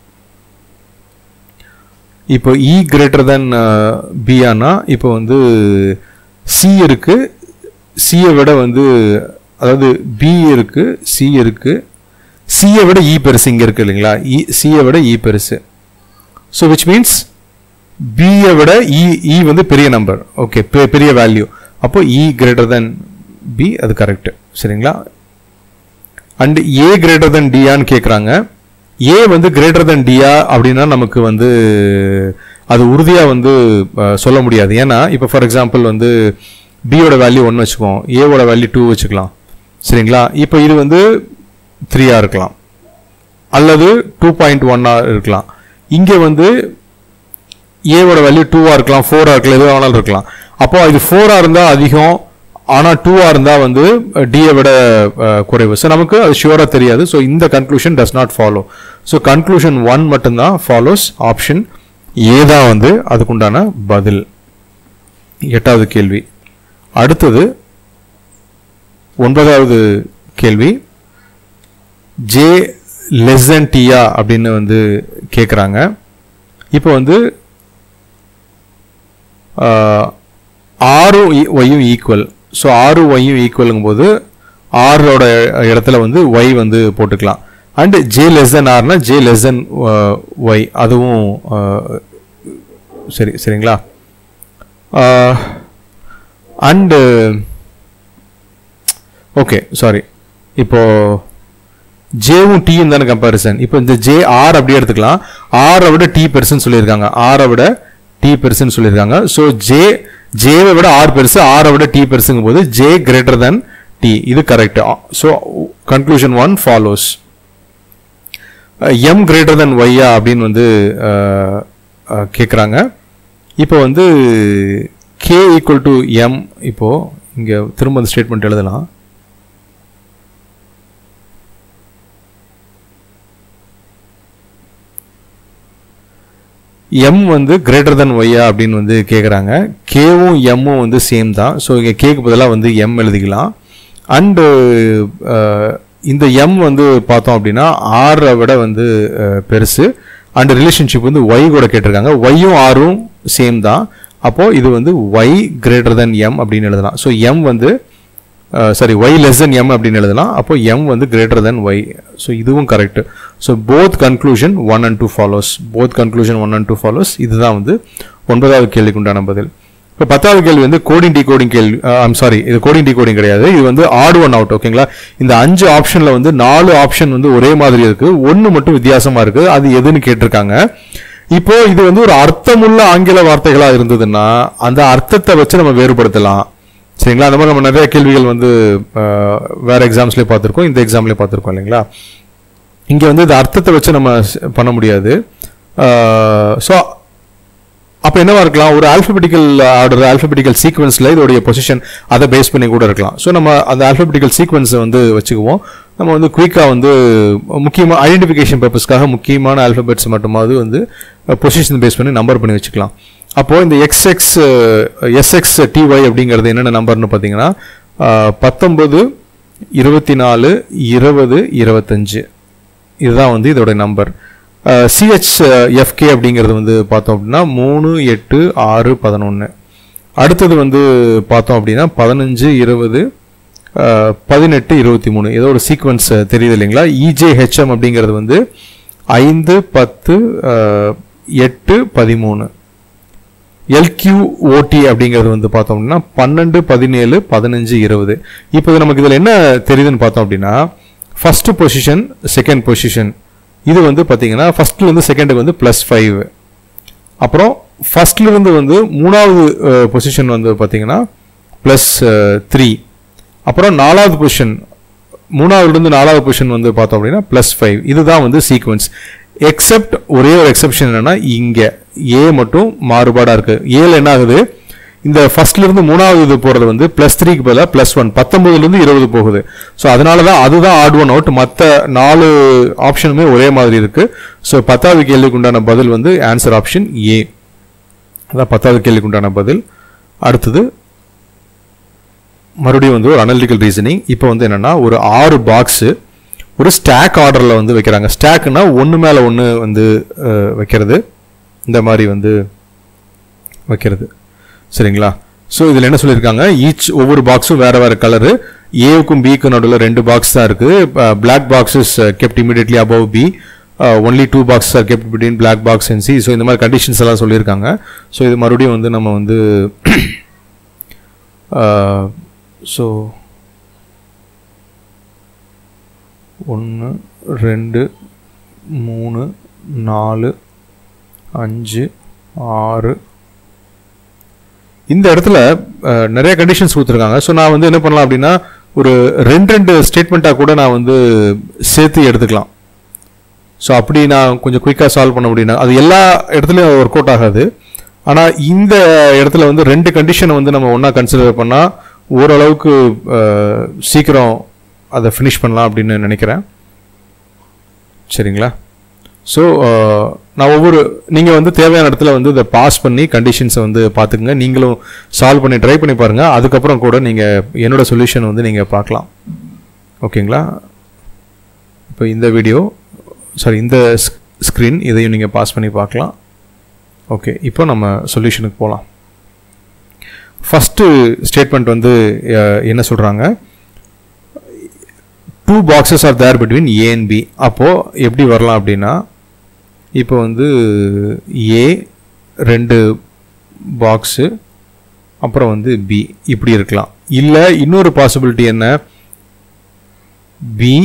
இப்போ இ கிரேட்டர் தென் பியானா இப்போ வந்து சி இருக்கு சியை விட வந்து அதாவது பி இருக்கு சி இருக்கு சியை விட இ பெருசு இங்க இருக்கு இல்லைங்களா இ சியை விட இ பெருசு ஸோ விச் மீன்ஸ் பியை விட இ இ வந்து பெரிய நம்பர் ஓகே பெரிய வேல்யூ அப்போ இ கிரேட்டர் தென் பி அது கரெக்ட் சரிங்களா அண்ட் ஏ கிரேட்டர் தென் டியான்னு கேட்குறாங்க ஏ வந்து கிரேட்டர் தென் டியா அப்படின்னா நமக்கு வந்து அது உறுதியாக வந்து அஹ், சொல்ல முடியாது ஏன்னா இப்போ ஃபார் எக்ஸாம்பிள் வந்து பியோட வேல்யூ ஒன்று வச்சுக்குவோம் ஏவோட வேல்யூ டூ வச்சுக்கலாம் சரிங்களா இப்போ இது வந்து த்ரீயா இருக்கலாம் அல்லது டூ பாயிண்ட் ஒன்னாக இருக்கலாம் இங்கே வந்து ஏவோட வேல்யூ டூவாக இருக்கலாம் ஃபோராக இருக்கலாம் எதுவாக வேணாலும் இருக்கலாம் அப்போ இது ஃபோராக இருந்தால் அதிகம் ஆனால் டூவாக இருந்தால் வந்து டியை விட அஹ், குறைவு ஸோ நமக்கு அது ஷியூராக தெரியாது ஸோ இந்த conclusion does not follow so conclusion one மட்டும்தான் ஃபாலோஸ் ஆப்ஷன் ஏ தான் வந்து அதுக்குண்டான பதில் எட்டாவது கேள்வி அடுத்தது ஒன்பதாவது கேள்வி ஜே லெஸ் than டியா அப்படின்னு வந்து கேட்குறாங்க இப்போ வந்து ஆறும் ஒய்யும் ஈக்குவல் ஸோ ஆறு ஒய்யும் ஈக்குவலுங்கும் போது ஆரோட இடத்துல வந்து ஒய் வந்து போட்டுக்கலாம் அண்ட் ஜே லெஸ் தென் ஆர்னா ஜே லெஸ் தென் ஒய் அதுவும் அஹ், சரி சரிங்களா அண்டு ஓகே சாரி இப்போ ஜேவும் டியும் தானே கம்பாரிசன் இப்போ இந்த ஜே ஆர் அப்படியே எடுத்துக்கலாம் ஆரை விட டி பெருசுன்னு சொல்லியிருக்காங்க ஆரை விட டி பெருசுன்னு சொல்லியிருக்காங்க ஸோ ஜே ஜேவை விட ஆர் பெருசு ஆரை விட டி பெருசுங்கும் போது ஜே கிரேட்டர் than டி இது correct so conclusion one follows M greater than ஒய்யா அப்படின்னு வந்து கேட்குறாங்க இப்போ வந்து கே ஈக்குவல் டு எம் இப்போ இங்கே திரும்ப அந்த ஸ்டேட்மெண்ட் எழுதலாம் எம் வந்து கிரேட்டர் தென் ஒய்யா அப்படின்னு வந்து கேட்குறாங்க கேவும் எம்மும் வந்து சேம் தான் ஸோ இங்கே கேக்கு பதிலாக வந்து எம் எழுதிக்கலாம் அண்டு இந்த எம் வந்து பார்த்தோம் அப்படின்னா ஆரை விட வந்து அஹ், பெருசு அண்ட் ரிலேஷன்ஷிப் வந்து ஒய் கூட கேட்டிருக்காங்க ஒய்யும் ஆரும் சேம் தான் அப்போது இது வந்து ஒய் கிரேட்டர் தென் எம் அப்படின்னு எழுதலாம் ஸோ எம் வந்து sorry Y less than M அப்படின்னு எழுதலாம் அப்போ எம் வந்து கிரேட்டர் தென் ஒய் ஸோ இதுவும் correct so both conclusion one and two follows both conclusion one and two follows இதுதான் வந்து ஒன்பதாவது கேள்விக்கு உண்டான பதில் இப்போ பத்தாவது கேள்வி வந்து கோடிங் டிகோடிங் கேள்வி ஐம் சாரி இது கோடிங் டிகோடிங் கிடையாது இது வந்து ஆட் ஒன் அவுட் ஓகேங்களா இந்த அஞ்சு ஆப்ஷனில் வந்து நாலு ஆப்ஷன் வந்து ஒரே மாதிரி இருக்கு ஒன்று மட்டும் வித்தியாசமா இருக்கு அது எதுன்னு கேட்டிருக்காங்க இப்போ இது வந்து ஒரு அர்த்தமுள்ள ஆங்கில வார்த்தைகளா இருந்ததுன்னா அந்த அர்த்தத்தை வச்சு நம்ம வேறுபடுத்தலாம் சரிங்களா அந்த மாதிரி நம்ம நிறைய கேள்விகள் வந்து அஹ், வேற எக்ஸாம்ஸ்லேயே பார்த்துருக்கோம் இந்த எக்ஸாம்லேயே பார்த்துருக்கோம் இல்லைங்களா இங்கே வந்து இந்த அர்த்தத்தை வச்சு நம்ம ஸ்- பண்ண முடியாது ஸோ அப்போ என்னவா இருக்கலாம் ஒரு ஆல்பபெட்டிக்கல் ஆர்டர் ஆல்பபெட்டிக்கல் சீக்வன்ஸில் இதோடைய பொசிஷன் அதை பேஸ் பண்ணி கூட இருக்கலாம் ஸோ நம்ம அந்த ஆல்பபெட்டிக்கல் சீக்வன்ஸை வந்து வச்சுக்குவோம் நம்ம வந்து குயிக்காக வந்து முக்கியமாக ஐடென்டிஃபிகேஷன் பர்பஸ்க்காக முக்கியமான ஆல்பபெட்ஸ் மட்டுமாவது வந்து பொசிஷன் பேஸ் பண்ணி நம்பர் பண்ணி வச்சுக்கலாம் அப்போது இந்த எக்ஸ்எக்ஸ் எஸ்எக்ஸ் டிஒய் அப்படிங்கிறது என்னென்ன நம்பர்னு பார்த்தீங்கன்னா பத்தொம்பது இருபத்தி நாலு இருபது இருபத்தஞ்சு இதுதான் வந்து இதோட நம்பர் சிஹெச் எஃப்கே அப்படிங்கிறது வந்து பார்த்தோம் அப்படின்னா மூணு எட்டு ஆறு பதினொன்று அடுத்தது வந்து பார்த்தோம் அப்படின்னா பதினஞ்சு இருபது பதினெட்டு இருபத்தி மூணு ஏதோ ஒரு சீக்வன்ஸ் தெரியுது இல்லைங்களா இஜேஹெச்எம் அப்படிங்கிறது வந்து ஐந்து பத்து அஹ், எட்டு பதிமூணு எல்கியூஓடி அப்படிங்கிறது வந்து பார்த்தோம் அப்படின்னா பன்னெண்டு பதினேழு பதினஞ்சு இருபது இப்போ இது நமக்கு இதில் என்ன தெரியுதுன்னு பார்த்தோம் அப்படின்னா ஃபர்ஸ்ட் பொசிஷன் செகண்ட் பொசிஷன் இது வந்து பார்த்தீங்கன்னா ஃபர்ஸ்ட்ல இருந்து செகண்டுக்கு வந்து ப்ளஸ் ஃபைவ் அப்புறம் ஃபர்ஸ்ட்ல இருந்து வந்து மூணாவது பொசிஷன் வந்து பார்த்தீங்கன்னா ப்ளஸ் த்ரீ அப்புறம் நாலாவது பொசிஷன் மூணாவதுல இருந்து நாலாவது பொசிஷன் வந்து பார்த்தோம் அப்படின்னா ப்ளஸ் ஃபைவ் இதுதான் வந்து சீக்வன்ஸ் எக்ஸப்ட் ஒரே ஒரு எக்ஸெப்ஷன் என்னன்னா இங்க ஏ மட்டும் மாறுபாடா இருக்கு ஏல என்ன ஆகுது இந்த ஃபர்ஸ்ட்ல இருந்து மூணாவது இது போறது வந்து பிளஸ் த்ரீக்கு பதிலாக பிளஸ் ஒன் பத்தொன்பதுல இருந்து இருபது போகுது ஸோ அதனால தான் அதுதான் ஆட் ஒன் அவுட் மற்ற நாலு ஆப்ஷனுமே ஒரே மாதிரி இருக்கு ஸோ பத்தாவது கேள்விக்கு உண்டான பதில் வந்து ஆன்சர் ஆப்ஷன் ஏ அதான் பத்தாவது கேள்விக்கு உண்டான பதில் அடுத்தது மறுபடியும் வந்து ஒரு அனலிட்டிக்கல் ரீசனிங் இப்போ வந்து என்னன்னா ஒரு ஆறு பாக்ஸு ஒரு ஸ்டாக் ஆர்டரில் வந்து வைக்கிறாங்க ஸ்டாக்னா ஒன்று மேலே ஒன்று வந்து அஹ், வைக்கிறது இந்த மாதிரி வந்து வைக்கிறது சரிங்களா ஸோ இதில் என்ன சொல்லியிருக்காங்க ஈச் ஒவ்வொரு பாக்ஸும் வேறு வேறு கலரு ஏவுக்கும் பிக்கும் நடுவில் ரெண்டு பாக்ஸ் தான் இருக்குது black boxes kept immediately above B only two box are kept between black box and C so இந்த மாதிரி கண்டிஷன்ஸ் எல்லாம் சொல்லியிருக்காங்க ஸோ இது மறுபடியும் வந்து நம்ம வந்து ஸோ ஒன்று ரெண்டு மூணு நாலு அஞ்சு ஆறு இந்த இடத்துல அஹ், நிறைய கண்டிஷன்ஸ் கொடுத்துருக்காங்க ஸோ நான் வந்து என்ன பண்ணலாம் அப்படின்னா ஒரு ரெண்டு ரெண்டு ஸ்டேட்மெண்ட்டாக கூட நான் வந்து சேர்த்து எடுத்துக்கலாம் ஸோ அப்படி நான் கொஞ்சம் குயிக்காக சால்வ் பண்ண முடியும் அது எல்லா இடத்துலையும் ஒர்க் அவுட் ஆகாது ஆனால் இந்த இடத்துல வந்து ரெண்டு கண்டிஷனை வந்து நம்ம ஒன்றா கன்சிடர் பண்ணால் ஓரளவுக்கு அஹ், சீக்கிரம் அதை ஃபினிஷ் பண்ணலாம் அப்படின்னு நினைக்கிறேன் சரிங்களா ஸோ நான் ஒவ்வொரு நீங்கள் வந்து தேவையான இடத்துல வந்து இதை பாஸ் பண்ணி கண்டிஷன்ஸை வந்து பார்த்துக்குங்க நீங்களும் சால்வ் பண்ணி ட்ரை பண்ணி பாருங்கள் அதுக்கப்புறம் கூட நீங்கள் என்னோட சொல்யூஷன் வந்து நீங்கள் பார்க்கலாம் ஓகேங்களா இப்போ இந்த வீடியோ சாரி இந்த ஸ்க்ரீன் இதையும் நீங்கள் பாஸ் பண்ணி பார்க்கலாம் ஓகே இப்போ நம்ம சொல்யூஷனுக்கு போகலாம் ஃபஸ்ட்டு ஸ்டேட்மெண்ட் வந்து அஹ், என்ன சொல்கிறாங்க two boxes are there between A and B அப்போது எப்படி வரலாம் அப்படின்னா இப்போ வந்து ஏ ரெண்டு பாக்ஸு அப்புறம் வந்து பி இப்படி இருக்கலாம் இல்லை இன்னொரு பாசிபிலிட்டி என்ன பி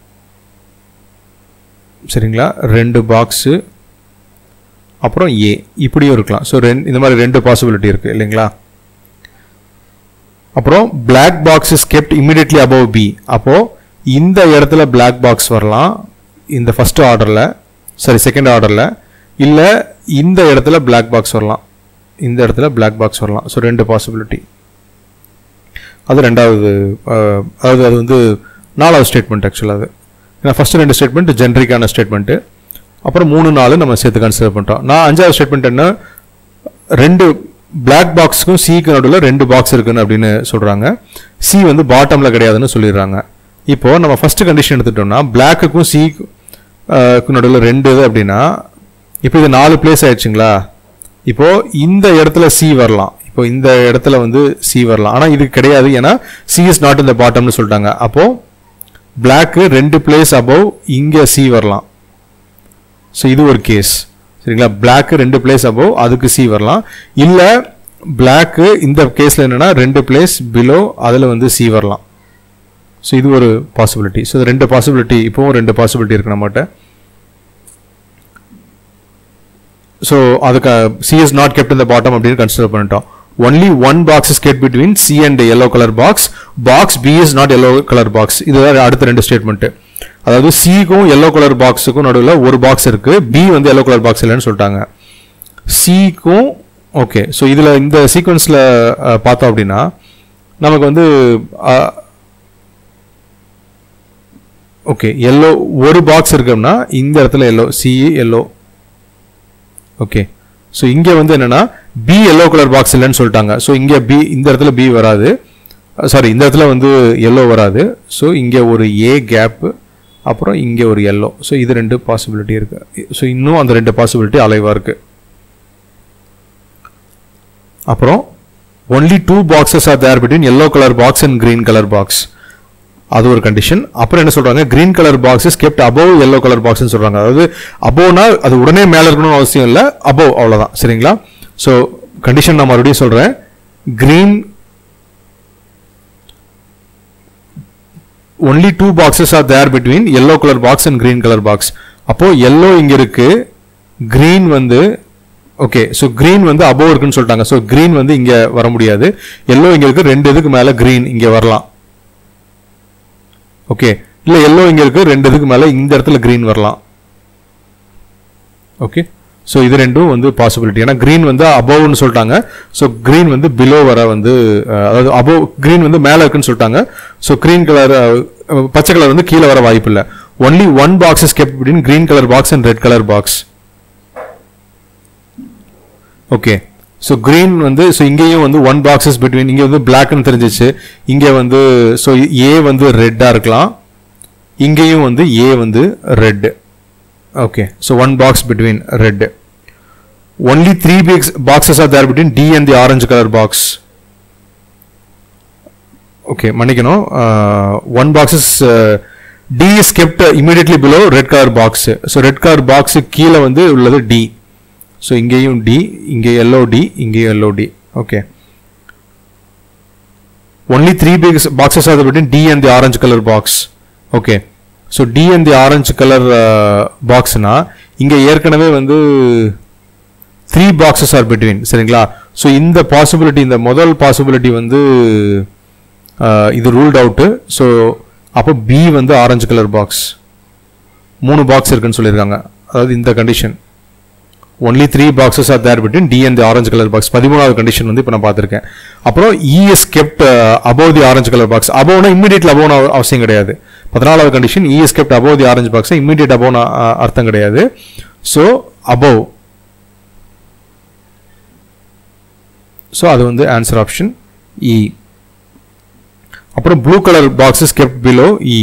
சரிங்களா ரெண்டு பாக்ஸு அப்புறம் ஏ இப்படியும் இருக்கலாம் ஸோ ரெண்டு இந்த மாதிரி ரெண்டு பாசிபிலிட்டி இருக்குது இல்லைங்களா அப்புறம் black box is kept immediately above B அப்போ இந்த இடத்துல பிளாக் பாக்ஸ் வரலாம் இந்த ஃபர்ஸ்ட் ஆர்டரில் சாரி செகண்ட் ஆர்டரில் இல்லை இந்த இடத்துல பிளாக் பாக்ஸ் வரலாம் இந்த இடத்துல பிளாக் பாக்ஸ் வரலாம் ஸோ ரெண்டு பாசிபிலிட்டி அது ரெண்டாவது அஹ், அதாவது அது வந்து நாலாவது ஸ்டேட்மெண்ட் ஆக்சுவலாக அது ஏன்னா ஃபஸ்ட்டு ரெண்டு ஸ்டேட்மெண்ட் ஜென்ரிக்கான ஸ்டேட்மெண்ட்டு அப்புறம் மூணு நாலு நம்ம சேர்த்து கன்சிடர் பண்ணிட்டோம் நான் அஞ்சாவது ஸ்டேட்மெண்ட் என்ன ரெண்டு பிளாக் பாக்ஸுக்கும் சிக்கு நடுவில் ரெண்டு பாக்ஸ் இருக்குன்னு அப்படின்னு சொல்கிறாங்க சி வந்து பாட்டமில் கிடையாதுன்னு சொல்லிடுறாங்க இப்போ நம்ம ஃபர்ஸ்ட் கண்டிஷன் எடுத்துட்டோம்னா பிளாக்குக்கும் சிக்கு நடுவில் ரெண்டு இது அப்படின்னா இப்போ இது நாலு பிளேஸ் ஆயிடுச்சுங்களா இப்போ இந்த இடத்துல சி வரலாம் இப்போ இந்த இடத்துல வந்து சி வரலாம் ஆனால் இது கிடையாது ஏன்னா சி இஸ் நாட் இந்த பாட்டம்னு சொல்லிட்டாங்க அப்போ பிளாக்கு ரெண்டு பிளேஸ் அபவ் இங்கே சி வரலாம் ஸோ இது ஒரு கேஸ் சரிங்களா பிளாக்கு ரெண்டு பிளேஸ் அபவ் அதுக்கு சி வரலாம் இல்லை பிளாக்கு இந்த கேஸில் என்னன்னா ரெண்டு பிளேஸ் பிலோ அதில் வந்து சி வரலாம் ஸோ இது ஒரு பாசிபிலிட்டி ஸோ ரெண்டு பாசிபிலிட்டி இப்போவும் ரெண்டு பாசிபிலிட்டி இருக்கு நம்மகிட்ட ஸோ அதுக்கு சி இஸ் நாட் கெப்ட் இந்த பாட்டம் அப்படின்னு கன்சிடர் பண்ணிட்டோம் only one box is get between C and yellow colour box box B is not yellow colour box இதுதான் அடுத்த ரெண்டு ஸ்டேட்மெண்ட் அதாவது சிக்கும் எல்லோ கலர் பாக்ஸுக்கும் நடுவில் ஒரு பாக்ஸ் இருக்கு பி வந்து எல்லோ கலர் பாக்ஸ் இல்லைன்னு சொல்லிட்டாங்க சிக்கும் ஓகே ஸோ இதில் இந்த சீக்வன்ஸில் பார்த்தோம் அப்படின்னா நமக்கு வந்து ஓகே எல்லோ ஒரு பாக்ஸ் இருக்கோம்னா இந்த இடத்துல yellow C yellow okay so இங்கே வந்து என்னன்னா பி எல்லோ கலர் பாக்ஸ் இல்லைன்னு சொல்லிட்டாங்க ஸோ இங்கே பி இந்த இடத்துல பி வராது சாரி இந்த இடத்துல வந்து எல்லோ வராது ஸோ இங்கே ஒரு ஏ கேப்பு அப்புறம் இங்கே ஒரு எல்லோ ஸோ இது ரெண்டு பாசிபிலிட்டி இருக்கு ஸோ இன்னும் அந்த ரெண்டு பாசிபிலிட்டி அலைவாக இருக்கு அப்புறம் only two boxes are there between yellow colour box and green colour box அது ஒரு கண்டிஷன் அப்புறம் என்ன சொல்றாங்க green colour box is kept above yellow colour பாக்ஸ்னு சொல்றாங்க அதாவது அபோவ்னா அது உடனே மேல இருக்கணும்னு அவசியம் இல்லை அபோவ் அவ்வளவுதான் சரிங்களா ஸோ கண்டிஷன் நான் மறுபடியும் சொல்றேன் green only two boxes are there between yellow colour box and green colour box அப்போ எல்லோ இங்க இருக்கு கிரீன் வந்து ஓகே ஸோ கிரீன் வந்து அபோவ் இருக்குன்னு சொல்லிட்டாங்க ஸோ கிரீன் வந்து இங்க வர முடியாது எல்லோ இங்க இருக்கு ரெண்டு இதுக்கு மேல கிரீன் இங்க வரலாம் ஓகே இல்ல எல்லோ இங்க இருக்கு ரெண்டு இதுக்கு மேல இந்த இடத்துல கிரீன் வரலாம் ஓகே ஸோ இது ரெண்டும் வந்து பாசிபிலிட்டி ஏன்னா கிரீன் வந்து அபோவ்னு சொல்லிட்டாங்க ஸோ கிரீன் வந்து பிலோ வர வந்து அஹ், அதாவது அபோவ் கிரீன் வந்து மேலே இருக்குன்னு சொல்லிட்டாங்க ஸோ கிரீன் கலர் பச்சை கலர் வந்து கீழே வர வாய்ப்பு இல்லை only one box is kept between green colour box and red colour box okay so green வந்து ஸோ இங்கேயும் வந்து ஒன் பாக்ஸஸ் பிட்வீன் இங்கே வந்து பிளாக்னு தெரிஞ்சிச்சு இங்கே வந்து ஸோ ஏ வந்து ரெட்டாக இருக்கலாம் இங்கேயும் வந்து ஏ வந்து red okay so one box between red only three pics boxes are there between D and the orange colour box okay மன்னிக்கணும் one boxes D is kept immediately below red colour box so red colour box கீழே வந்து உள்ளது D so இங்கேயும் D இங்கே yellow D இங்கேயும் yellow D okay only three pics boxes are between D and the orange colour box okay so D and the orange colour பாக்ஸ்னா இங்கே ஏற்கனவே வந்து த்ரீ பாக்ஸஸ் ஆர் பிட்வீன் சரிங்களா so இந்த possibility இந்த முதல் பாசிபிலிட்டி வந்து அஹ், இது ரூல்ட் அவுட்டு ஸோ அப்போ பி வந்து ஆரஞ்சு கலர் பாக்ஸ் மூணு பாக்ஸ் இருக்குன்னு சொல்லியிருக்காங்க அதாவது இந்த condition only three boxes are there between D and orange colour box பதிமூணாவது கண்டிஷன் வந்து இப்போ நான் பார்த்துருக்கேன் அப்புறம் E is kept above the orange colour box அபோவ்னா இமீடியட்ல அபோவ்னு அவசியம் கிடையாது பதினாலாவது condition ES kept above the orange box immediate அபோவ்னு அர்த்தம் கிடையாது ஸோ அபோவ் ஸோ அது வந்து ஆன்சர் ஆப்ஷன் இ அப்புறம் blue colour box is kept below E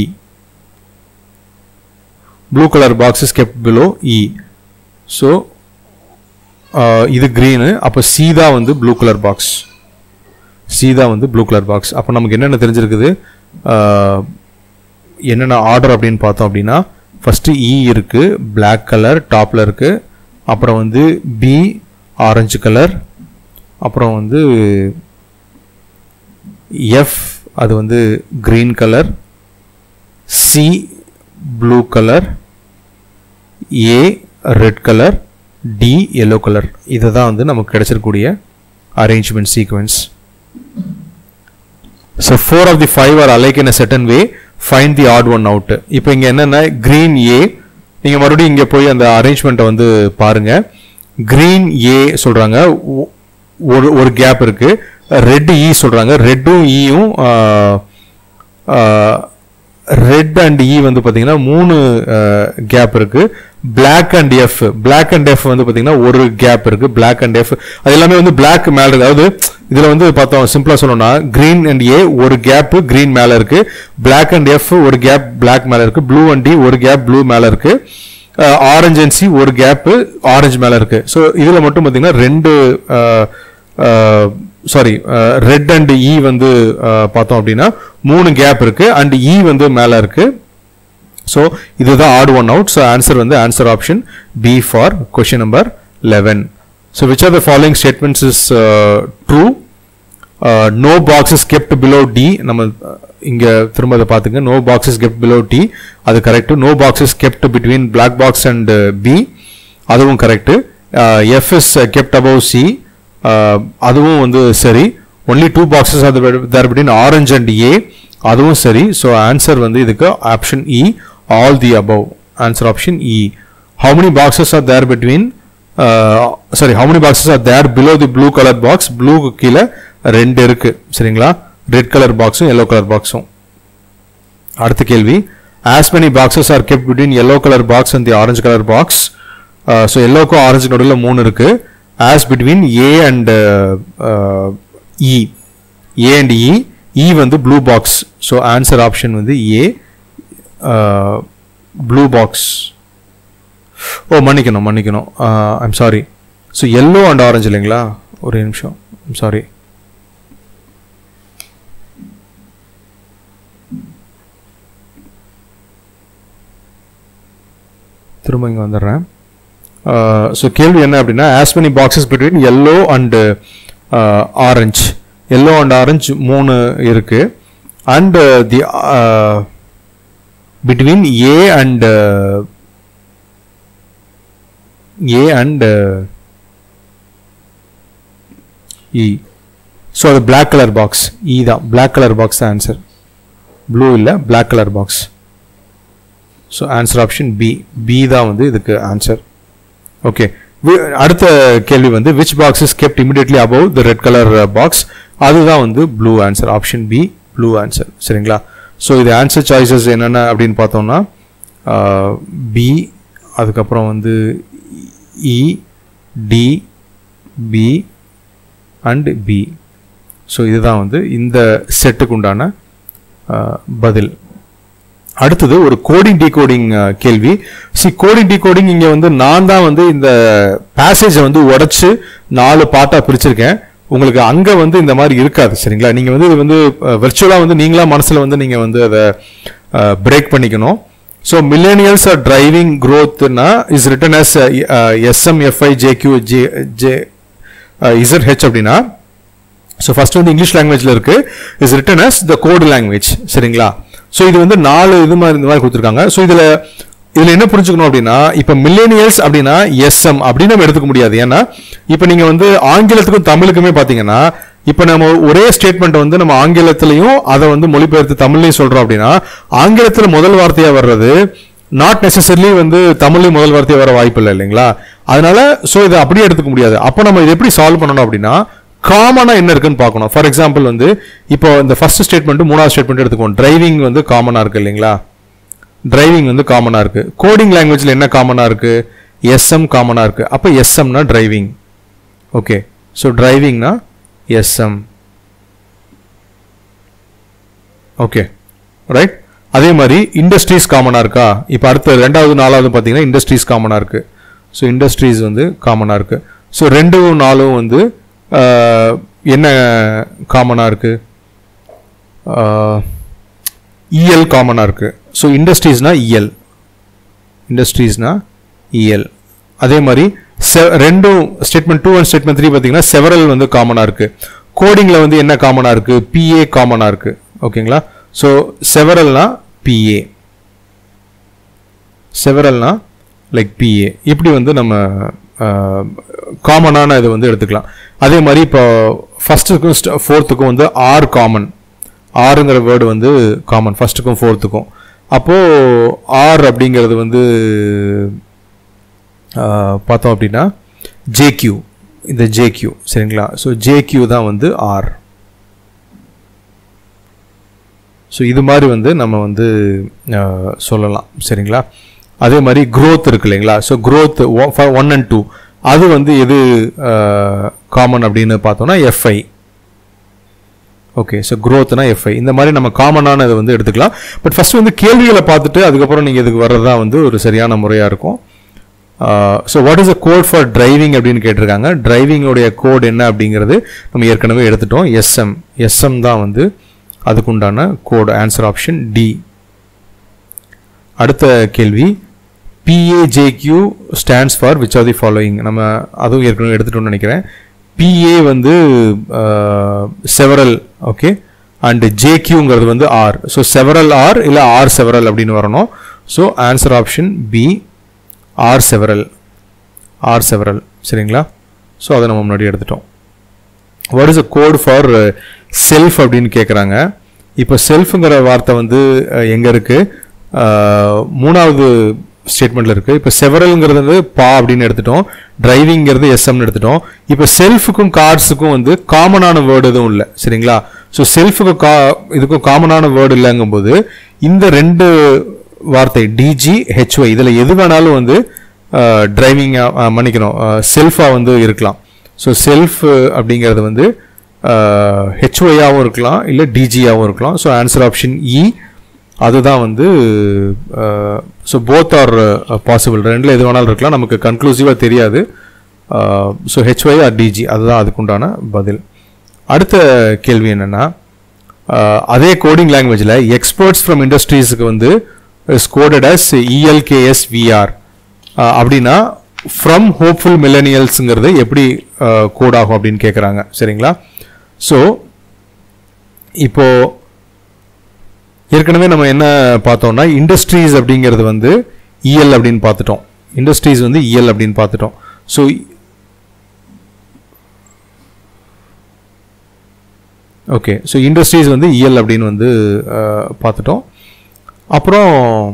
blue colour box is kept below E so இது க்ரீனு அப்போ சி தான் வந்து ப்ளூ கலர் பாக்ஸ் சி தான் வந்து ப்ளூ கலர் பாக்ஸ் அப்போ நமக்கு என்னென்ன தெரிஞ்சிருக்குது ஆஹ், என்னென்ன ஆர்டர் அப்படின்னு பார்த்தோம் அப்படின்னா ஃபஸ்ட்டு இ இருக்குது Black கலர் டாப்பில் இருக்குது அப்புறம் வந்து பி ஆரஞ்சு கலர் அப்புறம் வந்து எஃப் அது வந்து green colour C blue colour A red colour D yellow colour இதுதான் வந்து நமக்கு கிடைச்சிருக்கக்கூடிய arrangement sequence so four of the five are alike in a certain way find the odd one out இப்போ இங்கே என்னென்ன க்ரீன் ஏ நீங்கள் மறுபடியும் இங்கே போய் அந்த அரேஞ்ச்மெண்ட்டை வந்து பாருங்க green ஏ சொல்கிறாங்க ஒரு ஒரு கேப் இருக்கு ரெட் இ சொல்கிறாங்க ரெட்டும் ஈயும் ரெட் அண்ட் இ வந்து பார்த்தீங்கன்னா மூணு கேப் இருக்கு black and F black and F வந்து பார்த்தீங்கன்னா ஒரு கேப் இருக்கு பிளாக் அண்ட் எஃப் அது எல்லாமே வந்து பிளாக் மேல இருக்கு அதாவது இதுல வந்து பார்த்தோம் சிம்பிளா சொல்லணும்னா கிரீன் அண்ட் ஏ ஒரு கேப் கிரீன் மேல இருக்கு பிளாக் அண்ட் எஃப் ஒரு கேப் பிளாக் மேல இருக்கு ப்ளூ அண்ட் டி ஒரு கேப் ப்ளூ மேல இருக்கு ஆரஞ்சு அண்ட் சி ஒரு கேப் ஆரஞ்சு மேல இருக்கு ஸோ இதுல மட்டும் பார்த்தீங்கன்னா ரெண்டு சாரி ரெட் அண்ட் இ வந்து அஹ், பார்த்தோம் அப்படின்னா மூணு கேப் இருக்கு அண்ட் இ வந்து மேல இருக்கு ஸோ இதுதான் odd one out so answer வந்து answer option B for question number eleven so which are the following statements is true no box is kept below D நம்ம uh, இங்க திரும்ப அதை பார்த்துங்க no box is kept below D அது correct no box is kept between black box and B அதுவும் correct F is kept above C அதுவும் வந்து சரி ஒன்லி டூ பாக்ஸஸ் அது there between orange and A அதுவும் சரி ஸோ ஆன்சர் வந்து இதுக்கு option E all the above answer option E how many boxes are there between sorry how many boxes are there below the blue colour box ப்ளூக்கு கீழே ரெண்டு இருக்கு சரிங்களா red colour பாக்ஸும் எல்லோ கலர் பாக்ஸும் அடுத்த கேள்வி as many boxes are kept between yellow colour box and the orange colour box so எல்லோக்கும் ஆரஞ்சு நடுவில் மூணு இருக்கு as between A and E A and E E வந்து blue box so answer option வந்து A blue box oh மன்னிக்கணும் மன்னிக்கணும் I'm sorry so yellow and orange இல்லைங்களா ஒரு நிமிஷம் ஐம் சாரி திரும்ப இங்கே வந்துடுறேன் ஸோ கேள்வி என்ன அப்படின்னா as many boxes between yellow and orange yellow and orange மூணு இருக்கு and the between A and A and E so அது பிளாக் கலர் பாக்ஸ் இ தான் பிளாக் கலர் பாக்ஸ் தான் ஆன்சர் ப்ளூ இல்லை black colour box so answer option B B தான் வந்து இதுக்கு answer okay அடுத்த கேள்வி வந்து which box is kept immediately above the red colour box அதுதான் வந்து blue answer option B blue answer சரிங்களா ஸோ இது ஆன்சர் சாய்ஸஸ் என்னென்ன அப்படின்னு பார்த்தோம்னா பி அதுக்கப்புறம் வந்து E D B and B so இதுதான் வந்து இந்த செட்டுக்கு உண்டான அஹ், பதில் அடுத்தது ஒரு கோடிங் டிகோடிங் கேள்வி சி கோடிங் டிகோடிங் இங்க வந்து நான் தான் வந்து இந்த பேசேஜை வந்து உடைச்சு நாலு பாட்டா பிரிச்சிருக்கேன் உங்களுக்கு அங்க வந்து இந்த மாதிரி இருக்காது சரிங்களா நீங்க வந்து இது வந்து விர்ச்சுவலா வந்து நீங்களா மனசுல வந்து நீங்க வந்து அதை பிரேக் பண்ணிக்கணும் ஸோ மில்லேனியல்ஸ் ஆர் டிரைவிங் க்ரோத்னா is written as SMFI JQ J J Z H அப்படின்னா ஸோ ஃபர்ஸ்ட் வந்து இங்கிலீஷ் லாங்குவேஜ்ல இருக்கு is written as the code language சரிங்களா ஸோ இது வந்து நாலு இது மாதிரி இந்த மாதிரி கொடுத்துருக்காங்க ஸோ இதுல இதுல என்ன புரிஞ்சுக்கணும் அப்படின்னா இப்போ மில்லேனியல்ஸ் அப்படின்னா எஸ்எம் அப்படின்னு நம்ம எடுத்துக்க முடியாது ஏன்னா இப்போ நீங்க வந்து ஆங்கிலத்துக்கும் தமிழுக்குமே பாத்தீங்கன்னா இப்போ நம்ம ஒரே ஸ்டேட்மெண்ட் வந்து நம்ம ஆங்கிலத்திலையும் அதை வந்து மொழிபெயர்த்து தமிழ்லையும் சொல்றோம் அப்படின்னா ஆங்கிலத்துல முதல் வார்த்தையா வர்றது நாட் நெசசரிலி வந்து தமிழ்லையும் முதல் வார்த்தையா வர வாய்ப்பு இல்லை இல்லைங்களா அதனால ஸோ இதை அப்படியே எடுத்துக்க முடியாது அப்போ நம்ம இதை எப்படி சால்வ் பண்ணணும் அப்படின்னா காமனா என்ன இருக்குன்னு பார்க்கணும் ஃபார் எக்ஸாம்பிள் வந்து இப்போ இந்த ஃபர்ஸ்ட் ஸ்டேட்மெண்ட் மூணாவது ஸ்டேட்மெண்ட் எடுத்துக்கோம் டிரைவிங் வந்து காமனா இருக்கு இல்லைங்களா டிரைவிங் வந்து காமனா இருக்கு கோடிங் லாங்குவேஜ்ல என்ன காமனா இருக்கு எஸ்எம் காமனா இருக்கு அப்போ எஸ்எம்னா டிரைவிங் ஓகே ஸோ டிரைவிங்னா எஸ்எம் ஓகே ரைட் அதே மாதிரி இண்டஸ்ட்ரீஸ் காமனாக இருக்கா இப்போ அடுத்த ரெண்டாவது நாலாவது பார்த்தீங்கன்னா இண்டஸ்ட்ரீஸ் காமனாக இருக்கு ஸோ இண்டஸ்ட்ரீஸ் வந்து காமனாக இருக்கு ஸோ ரெண்டும் நாலும் வந்து ஆஹ், என்ன காமனாக இருக்கு இஎல் காமனாக இருக்கு ஸோ இண்டஸ்ட்ரீஸ்னா இஎல் இண்டஸ்ட்ரீஸ்னா இஎல் அதே மாதிரி se- ரெண்டும் statement two and statement three பார்த்தீங்கன்னா செவரல் வந்து காமனாக இருக்கு கோடிங்கில் வந்து என்ன காமனாக இருக்கு பிஏ காமனாக இருக்கு ஓகேங்களா ஸோ செவரல்னா பிஏ செவரல்னா லைக் பிஏ இப்படி வந்து நம்ம காமனான இது வந்து எடுத்துக்கலாம் அதே மாதிரி இப்போ ஃபர்ஸ்ட்டுக்கும் ஃபோர்த்துக்கும் வந்து ஆர் காமன் ஆறுங்கிற வேர்டு வந்து காமன் ஃபர்ஸ்ட்டுக்கும் ஃபோர்த்துக்கும் அப்போது ஆர் அப்படிங்கிறது வந்து ஆஹ், பார்த்தோம் அப்படின்னா ஜேக்யூ இந்த ஜேக்யூ சரிங்களா ஸோ ஜேக்யூ தான் வந்து ஆர் ஸோ இது மாதிரி வந்து நம்ம வந்து ஆஹ், சொல்லலாம் சரிங்களா அதே மாதிரி growth இருக்கு இல்லைங்களா so growth one and two அது வந்து எது காமன் அப்படின்னு பார்த்தோம்னா எஃப்ஐ ஓகே ஸோ க்ரோத்னா எஃப்ஐ இந்த மாதிரி நம்ம காமனான இதை வந்து எடுத்துக்கலாம் பட் ஃபர்ஸ்ட் வந்து கேள்விகளை பார்த்துட்டு அதுக்கப்புறம் நீங்கள் இதுக்கு வர்றது தான் வந்து ஒரு சரியான முறையாக இருக்கும் so what is a code for driving அப்படின்னு கேட்டிருக்காங்க டிரைவிங்கோடைய கோட் என்ன அப்படிங்கிறது நம்ம ஏற்கனவே எடுத்துட்டோம் எஸ்எம் எஸ்எம் தான் வந்து அதுக்குண்டான கோட் ஆன்சர் ஆப்ஷன் டி அடுத்த கேள்வி BAJQ stands for which are the following நம்ம அதுவும் ஏற்கனவே எடுத்துட்டோம்னு நினைக்கிறேன் பிஏ வந்து செவரல் ஓகே அண்ட் ஜேக்யூங்கிறது வந்து ஆர் ஸோ செவரல் ஆர் இல்லை ஆர் செவரல் அப்படின்னு வரணும் so answer option B R several R several சரிங்களா ஸோ அதை நம்ம முன்னாடி எடுத்துட்டோம் what is a code for self அப்படின்னு கேட்குறாங்க இப்போ செல்ஃபுங்கிற வார்த்தை வந்து எங்கே இருக்குது மூணாவது ஸ்டேட்மெண்ட்டில் இருக்குது இப்போ செவரல்ங்கிறது வந்து பா அப்படின்னு எடுத்துட்டோம் டிரைவிங்கிறது எஸ்எம்னு எடுத்துட்டோம் இப்போ செல்ஃபுக்கும் கார்ட்ஸுக்கும் வந்து காமனான வேர்டு எதுவும் இல்லை சரிங்களா ஸோ செல்ஃபுக்கு கா இதுக்கும் காமனான வேர்டு இல்லைங்கும்போது இந்த ரெண்டு வார்த்தை டிஜி ஹெச்ஒய் இதில் எது வேணாலும் வந்து டிரைவிங்காக மன்னிக்கணும் செல்ஃபாக வந்து இருக்கலாம் ஸோ செல்ஃப் அப்படிங்கிறது வந்து ஹெச்ஒய்யாகவும் இருக்கலாம் இல்லை டிஜியாகவும் இருக்கலாம் ஸோ ஆன்சர் ஆப்ஷன் இ அதுதான் வந்து ஸோ போத் ஆர் பாசிபிள் ரெண்டில் எது வேணாலும் இருக்கலாம் நமக்கு கன்க்ளூசிவாக தெரியாது ஸோ ஹெச்ஒய் ஆர் டிஜி அதுதான் அதுக்குண்டான பதில் அடுத்த கேள்வி என்னென்னா அதே கோடிங் லாங்குவேஜில் எக்ஸ்பர்ட்ஸ் ஃப்ரம் இண்டஸ்ட்ரீஸுக்கு வந்து ஸ்கோடட் அஸ் இஎல்கேஎஸ் விஆர் அப்படின்னா ஃப்ரம் ஹோப்ஃபுல் மில்லனியல்ஸுங்கிறது எப்படி கோட் ஆகும் அப்படின்னு கேட்குறாங்க சரிங்களா ஸோ இப்போ ஏற்கனவே நம்ம என்ன பார்த்தோம்னா இண்டஸ்ட்ரீஸ் அப்படிங்கிறது வந்து இஎல் அப்படின்னு பார்த்துட்டோம் இண்டஸ்ட்ரீஸ் வந்து இஎல் அப்படின்னு பார்த்துட்டோம் ஸோ ஓகே ஸோ இண்டஸ்ட்ரீஸ் வந்து இஎல் அப்படின்னு வந்து பார்த்துட்டோம் அப்புறம்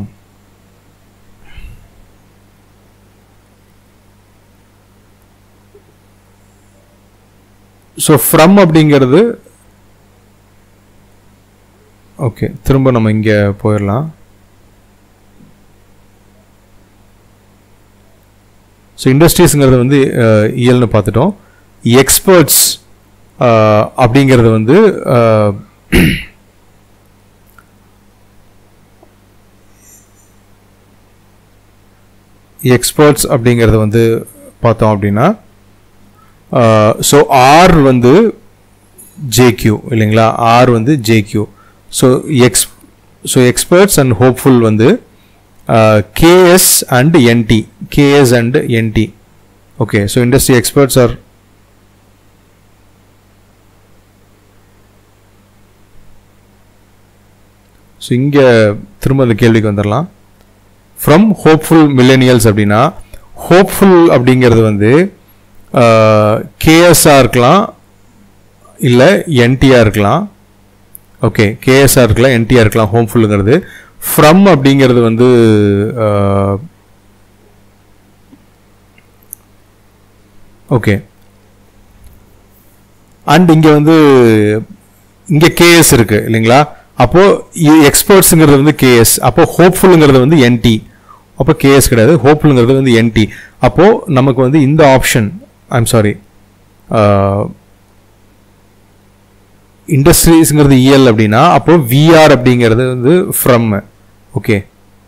ஸோ ஃப்ரம் அப்படிங்கிறது ஓகே திரும்ப நம்ம இங்கே போயிடலாம் ஸோ இண்டஸ்ட்ரீஸுங்கிறது வந்து இயல்னு பார்த்துட்டோம் எக்ஸ்பர்ட்ஸ் அப்படிங்கிறது வந்து எக்ஸ்பர்ட்ஸ் அப்படிங்கிறது வந்து பார்த்தோம் அப்படின்னா ஸோ ஆர் வந்து ஜேக்யூ இல்லைங்களா ஆர் வந்து JQ so X so experts and hopeful வந்து KS and ND KS and ND okay so industry experts R so இங்கே திரும்ப அந்த கேள்விக்கு வந்துடலாம் ஃப்ரம் ஹோப்ஃபுல் மில்லேனியல்ஸ் அப்படின்னா ஹோப்ஃபுல் அப்படிங்கிறது வந்து கேஎஸ்ஆர் இருக்கலாம் இல்லை என்டிஆர் இருக்கலாம் ஓகே கேஎஸ்ஆர் இருக்கலாம் என்டிஆர் இருக்கலாம் ஹோம்ஃபுல்லுங்கிறது ஃப்ரம் அப்படிங்கிறது வந்து ஓகே அண்ட் இங்கே வந்து இங்கே கேஎஸ் இருக்கு இல்லைங்களா அப்போது எக்ஸ்பர்ட்ஸுங்கிறது வந்து கேஎஸ் அப்போது ஹோப்ஃபுல்லுங்கிறது வந்து என்டி அப்போ கேஎஸ் கிடையாது ஹோப்ஃபுல்லுங்கிறது வந்து என்டி அப்போது நமக்கு வந்து இந்த ஆப்ஷன் ஐம் சாரி இண்டஸ்ட்ரீஸ்ங்கிறது இஎல் அப்படின்னா அப்போ விஆர் அப்படிங்கிறது வந்து ஃப்ரம் ஓகே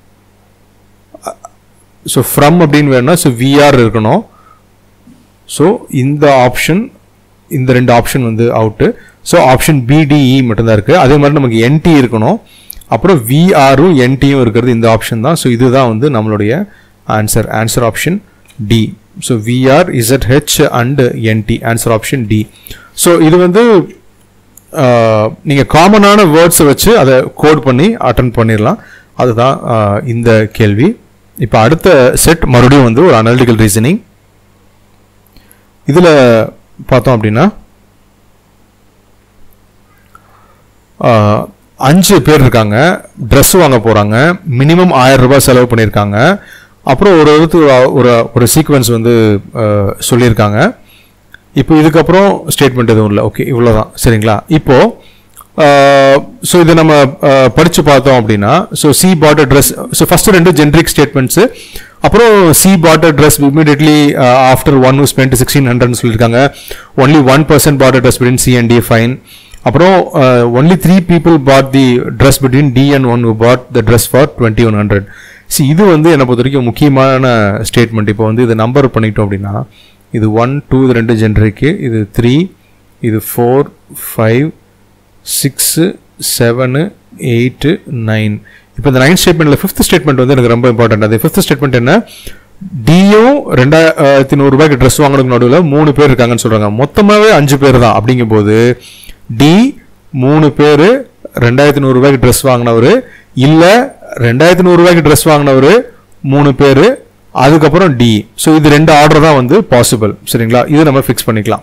ஸோ ஃப்ரம் அப்படின்னு வேணும்னா ஸோ விஆர் இருக்கணும் ஸோ இந்த ஆப்ஷன் இந்த ரெண்டு ஆப்ஷன் வந்து அவுட்டு ஸோ ஆப்ஷன் பிடிஇ மட்டும்தான் இருக்குது அதே மாதிரி நமக்கு என்டி இருக்கணும் அப்புறம் விஆரும் என்டியும் இருக்கிறது இந்த ஆப்ஷன் தான் ஸோ இதுதான் வந்து நம்மளுடைய answer answer option D so VR ZH and ND answer option D so இது வந்து நீங்கள் காமனான வேர்ட்ஸை வச்சு அதை கோட் பண்ணி அட்டன் பண்ணிடலாம் அதுதான் இந்த கேள்வி இப்போ அடுத்த செட் மறுபடியும் வந்து ஒரு அனாலிட்டிக்கல் ரீசனிங் இதில் பார்த்தோம் அப்படின்னா அஞ்சு பேர் இருக்காங்க ட்ரெஸ் வாங்க போறாங்க மினிமம் ஆயிரம் ரூபாய் செலவு பண்ணியிருக்காங்க அப்புறம் ஒரு ஒருத்தர் ஒரு ஒரு சீக்வன்ஸ் வந்து அஹ், சொல்லியிருக்காங்க இப்போ இதுக்கப்புறம் ஸ்டேட்மெண்ட் எதுவும் இல்லை ஓகே இவ்வளோதான் சரிங்களா இப்போ ஸோ இதை நம்ம அஹ், படிச்சு பார்த்தோம் அப்படின்னா so C bought dress so first ரெண்டு ஜென்ரிக் ஸ்டேட்மெண்ட்ஸ் அப்புறம் C bought dress immediately after one who spend sixteen ஹண்ட்ரட்னு சொல்லியிருக்காங்க only one person bought dress between C and D fine அப்புறம் only three people bought the dress between D and one who bought the dress for twenty one hundred C இது வந்து என்னை பொறுத்த வரைக்கும் முக்கியமான statement இப்போ வந்து இதை நம்பர் பண்ணிட்டோம் அப்படின்னா இது ஒன் டூ இது ரெண்டு ஜென்ரிக்கு இது த்ரீ இது four five six seven eight nine இப்போ இந்த நைன் ஸ்டேட்மெண்ட்டில் ஃபிஃப்த் ஸ்டேட்மெண்ட் வந்து எனக்கு ரொம்ப இம்பார்ட்டன்ட் அது ஃபிஃப்த் ஸ்டேட்மெண்ட் என்ன டியும் ரெண்டாயிரத்தி நூறுரூபாய்க்கு ட்ரெஸ் வாங்குறதுக்கு நடுவில் மூணு பேர் இருக்காங்கன்னு சொல்கிறாங்க மொத்தமாகவே அஞ்சு பேர் தான் அப்படிங்கும்போது டி மூணு பேர் ரெண்டாயிரத்தி நூறுரூபாய்க்கு ட்ரெஸ் வாங்கினவர் இல்லை ரெண்டாயிரத்தி நூறுரூபாய்க்கு ட்ரெஸ் வாங்கினவர் மூணு பேர் அதுக்கப்புறம் டி ஸோ இது ரெண்டு ஆர்டர் தான் வந்து பாசிபிள் சரிங்களா இது நம்ம ஃபிக்ஸ் பண்ணிக்கலாம்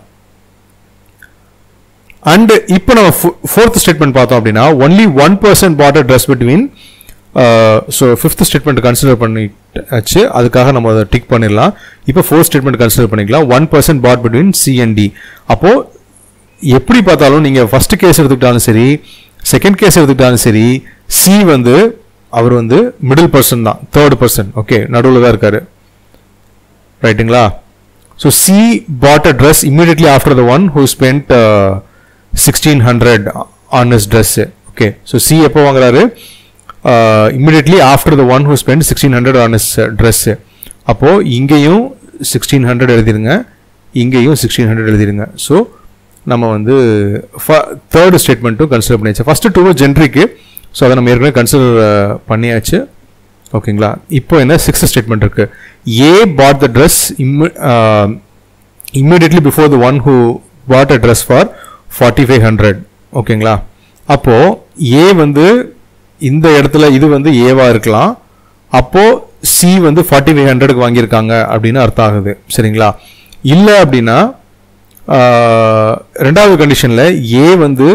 அண்ட் இப்போ நம்ம ஃபோர்த் ஸ்டேட்மெண்ட் பார்த்தோம் அப்படின்னா only one person bought dress between so fifth statement consider பண்ணிட்டாச்சு அதுக்காக நம்ம அதை டிக் பண்ணிடலாம் இப்போ ஃபோர்த் ஸ்டேட்மெண்ட் கன்சிடர் பண்ணிக்கலாம் one person bought between C and D அப்போது எப்படி பார்த்தாலும் நீங்கள் ஃபர்ஸ்ட் கேஸ் எடுத்துக்கிட்டாலும் சரி செகண்ட் கேஸ் எடுத்துக்கிட்டாலும் சரி சி வந்து அவர் வந்து மிடில் பர்சன் தான் தேர்ட் பர்சன் ஓகே நடுவில் தான் இருக்காரு ரைட்டுங்களா so C bought a dress immediately after the one who spend sixteen hundred on his dress okay so C எப்போ வாங்குறாரு immediately after the one who spend sixteen hundred on his dress அப்போது இங்கேயும் sixteen hundred எழுதிருங்க இங்கேயும் sixteen hundred எழுதிருங்க so நம்ம வந்து third ஸ்டேட்மெண்ட்டும் consider பண்ணியாச்சு first two generic so அதை நம்ம ஏற்கனவே கன்சிடர் பண்ணியாச்சு ஓகேங்களா இப்போ என்ன சிக்ஸ்த் ஸ்டேட்மெண்ட் இருக்கு A bought the dress immediately before the one who bought a dress for forty five hundred ஓகேங்களா அப்போ ஏ வந்து இந்த இடத்துல இது வந்து ஏவா இருக்கலாம் அப்போ சி வந்து ஃபார்ட்டி ஃபைவ் ஹண்ட்ரடுக்கு வாங்கியிருக்காங்க அப்படின்னு அர்த்தம் ஆகுது சரிங்களா இல்லை அப்படின்னா ஆஹ், ரெண்டாவது கண்டிஷனில் ஏ வந்து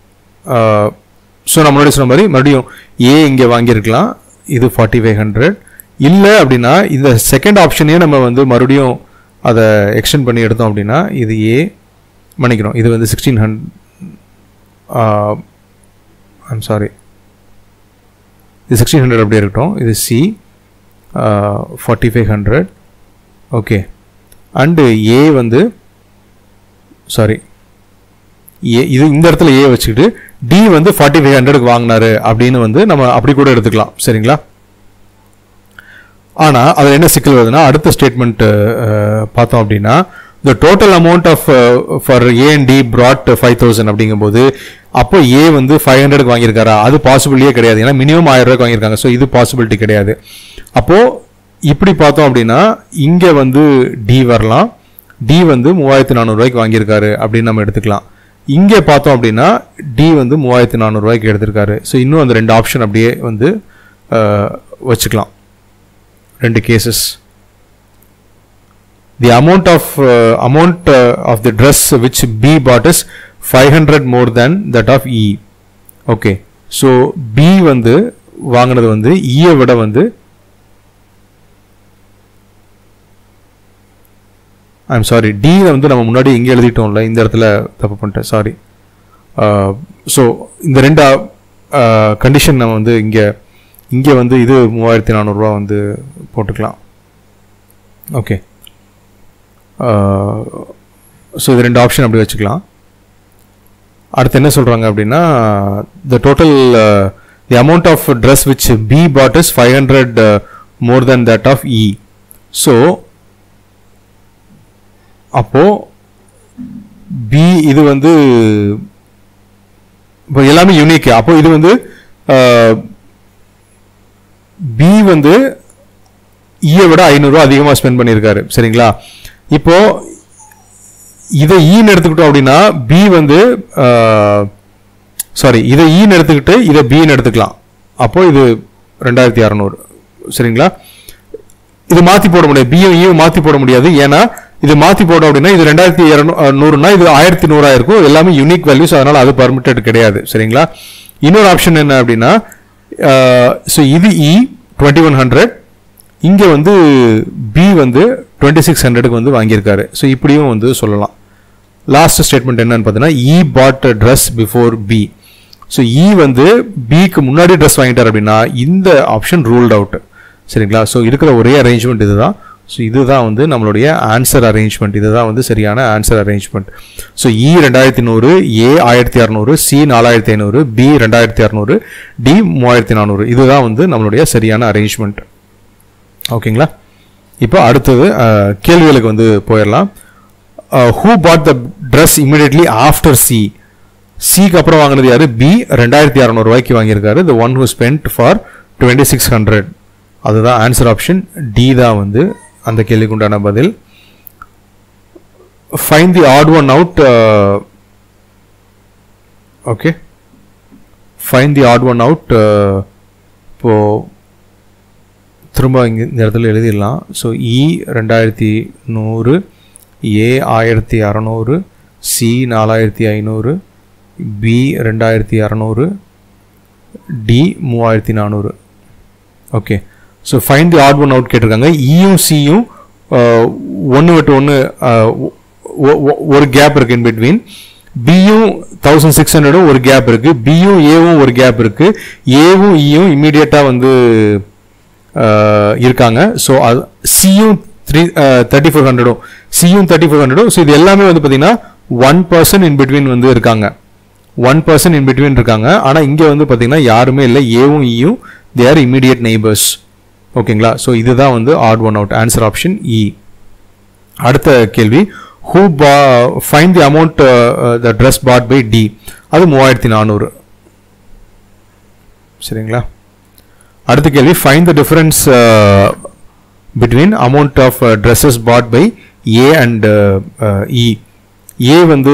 ஸோ நம்ம முன்னாடி சொன்ன மாதிரி மறுபடியும் ஏ இங்கே வாங்கியிருக்கலாம் இது ஃபார்ட்டி ஃபைவ் ஹண்ட்ரட் இல்லை அப்படின்னா இந்த செகண்ட் ஆப்ஷனே நம்ம வந்து மறுபடியும் அதை எக்ஸ்டெண்ட் பண்ணி எடுத்தோம் அப்படின்னா இது ஏ மன்னிக்கிறோம் இது வந்து சிக்ஸ்டீன் ஹண்ட் ஐம் சாரி இது சிக்ஸ்டீன் ஹண்ட்ரட் அப்படியே இருக்கட்டும் இது C forty five hundred okay and A வந்து சாரி ஏ இது இந்த இடத்துல ஏ வச்சுக்கிட்டு டி வந்து ஃபார்ட்டி ஃபைவ் ஹண்ட்ரடுக்கு வாங்கினாரு அப்படின்னு வந்து நம்ம அப்படி கூட எடுத்துக்கலாம் சரிங்களா ஆனால் அதில் என்ன சிக்கல் வருதுன்னா அடுத்த ஸ்டேட்மெண்ட் பார்த்தோம் அப்படின்னா the total amount of for A and D brought five thousand அப்படிங்கும்போது அப்போ ஏ வந்து ஃபைவ் ஹண்ட்ரடுக்கு வாங்கியிருக்காரா அது பாசிபிலிட்டியே கிடையாது ஏன்னா மினிமம் ஆயிரம் ரூபாய்க்கு வாங்கியிருக்காங்க ஸோ இது பாசிபிலிட்டி கிடையாது அப்போது இப்படி பார்த்தோம் அப்படின்னா இங்கே வந்து டி வரலாம் டி வந்து மூவாயிரத்தி நானூறுரூவாய்க்கு வாங்கியிருக்காரு அப்படின்னு நம்ம எடுத்துக்கலாம் இங்கே பார்த்தோம் அப்படின்னா டி வந்து மூவாயிரத்தி நானூறுரூவாய்க்கு எடுத்திருக்காரு ஸோ இன்னும் அந்த ரெண்டு ஆப்ஷன் அப்படியே வந்து அஹ், வச்சுக்கலாம் ரெண்டு cases the amount of amount of the dress which B bought is five hundred more than that of E okay so B வந்து வாங்கினது வந்து இயை விட வந்து ஐம் சாரி டி வந்து நம்ம முன்னாடி இங்கே எழுதிட்டோம்ல இந்த இடத்துல தப்பு பண்ணிட்டேன் சாரி ஸோ இந்த ரெண்டு கண்டிஷன் நம்ம வந்து இங்கே இங்கே வந்து இது மூவாயிரத்தி நானூறுரூவா வந்து போட்டுக்கலாம் ஓகே ஸோ இது ரெண்டு ஆப்ஷன் அப்படி வச்சுக்கலாம் அடுத்து என்ன சொல்கிறாங்க அப்படின்னா the total the amount of dress which B bought is five hundred more then that of E so அப்போ பி இது வந்து இப்போ எல்லாமே யூனிக் அப்போ இது வந்து பி வந்து ஈயை விட ஐநூறுரூவா அதிகமாக ஸ்பெண்ட் பண்ணியிருக்காரு சரிங்களா இப்போ இதை ஈன்னு எடுத்துக்கிட்டோம் அப்படின்னா பி வந்து சாரி இதை ஈன்னு எடுத்துக்கிட்டு இதை பின்னு எடுத்துக்கலாம் அப்போ இது ரெண்டாயிரத்தி அறநூறு சரிங்களா இது மாற்றி போட முடியாது பியும் ஈயும் மாற்றி போட முடியாது ஏன்னா இது மாற்றி போட்டோம் அப்படின்னா இது ரெண்டாயிரத்தி இரநூறுனா இது ஆயிரத்தி நூறாயிருக்கும் எல்லாமே யூனிக் வேல்யூஸ் அதனால் அது பர்மிட்டட் கிடையாது சரிங்களா இன்னொரு ஆப்ஷன் என்ன அப்படின்னா ஸோ இது இ டுவெண்ட்டி ஒன் ஹண்ட்ரட் இங்கே வந்து பி வந்து டுவெண்ட்டி சிக்ஸ் ஹண்ட்ரடுக்கு வந்து வாங்கியிருக்காரு ஸோ இப்படியும் வந்து சொல்லலாம் லாஸ்ட் ஸ்டேட்மெண்ட் என்னன்னு பார்த்தீங்கன்னா E bought dress before B so E வந்து பிக்கு முன்னாடி ட்ரெஸ் வாங்கிட்டார் அப்படின்னா இந்த ஆப்ஷன் ரூல்ட் அவுட் சரிங்களா ஸோ இருக்கிற ஒரே அரேஞ்ச்மெண்ட் இதுதான் ஸோ இதுதான் வந்து நம்மளுடைய ஆன்சர் அரேஞ்ச்மெண்ட் இதுதான் வந்து சரியான ஆன்சர் அரேஞ்ச்மெண்ட் ஸோ இ ரெண்டாயிரத்தி நூறு ஏ ஆயிரத்தி அறநூறு சி நாலாயிரத்தி ஐநூறு பி ரெண்டாயிரத்தி அறநூறு டி மூவாயிரத்தி நானூறு இதுதான் வந்து நம்மளுடைய சரியான அரேஞ்ச்மெண்ட் ஓகேங்களா இப்போ அடுத்தது அஹ், கேள்விகளுக்கு வந்து போயிடலாம் who bought the dress immediately after C சிக்கு அப்புறம் வாங்கினது யாரு பி ரெண்டாயிரத்தி அறநூறுவாய்க்கு வாங்கியிருக்காரு the one who spend for twenty six hundred அதுதான் ஆன்சர் ஆப்ஷன் டி தான் வந்து அந்த கேள்விக்கு உண்டான பதில் fine the odd one out okay fine the odd one out இப்போ திரும்ப இங்கே இந்த இடத்துல எழுதிடலாம் ஸோ இ ரெண்டாயிரத்தி நூறு ஏ ஆயிரத்தி அறநூறு சி நாலாயிரத்தி ஐநூறு பி ரெண்டாயிரத்தி அறநூறு டி மூவாயிரத்தி நானூறு okay so fine the odd one out கேட்டிருக்காங்க இயும் சியும் ஒன்று விட்டு ஒன்று ஒரு கேப் இருக்கு இன் பிட்வீன் பியும் தௌசண்ட் சிக்ஸ் ஹண்ட்ரடும் ஒரு கேப் இருக்கு பியும் ஏவும் ஒரு கேப் இருக்கு ஏவும் இயும் இம்மீடியட்டாக வந்து அஹ், இருக்காங்க ஸோ அது சியும் த்ரீ தேர்ட்டி ஃபோர் ஹண்ட்ரடும் சியும் தேர்ட்டி ஃபோர் ஹண்ட்ரடும் ஸோ இது எல்லாமே வந்து பார்த்தீங்கன்னா ஒன் பர்சன் இன் பிட்வீன் வந்து இருக்காங்க ஒன் பர்சன் இன் பிட்வீன் இருக்காங்க ஆனால் இங்கே வந்து பார்த்தீங்கன்னா யாருமே இல்லை ஏவும் இயும் தே ஆர் இமீடியட் நெய்பர்ஸ் ஓகேங்களா ஸோ இதுதான் வந்து odd one out answer option E அடுத்த கேள்வி ஹூ பா fine the amount the dress bought by D அது மூவாயிரத்தி நானூறு சரிங்களா அடுத்த கேள்வி fine the difference between amount of dresses bought by A and E A வந்து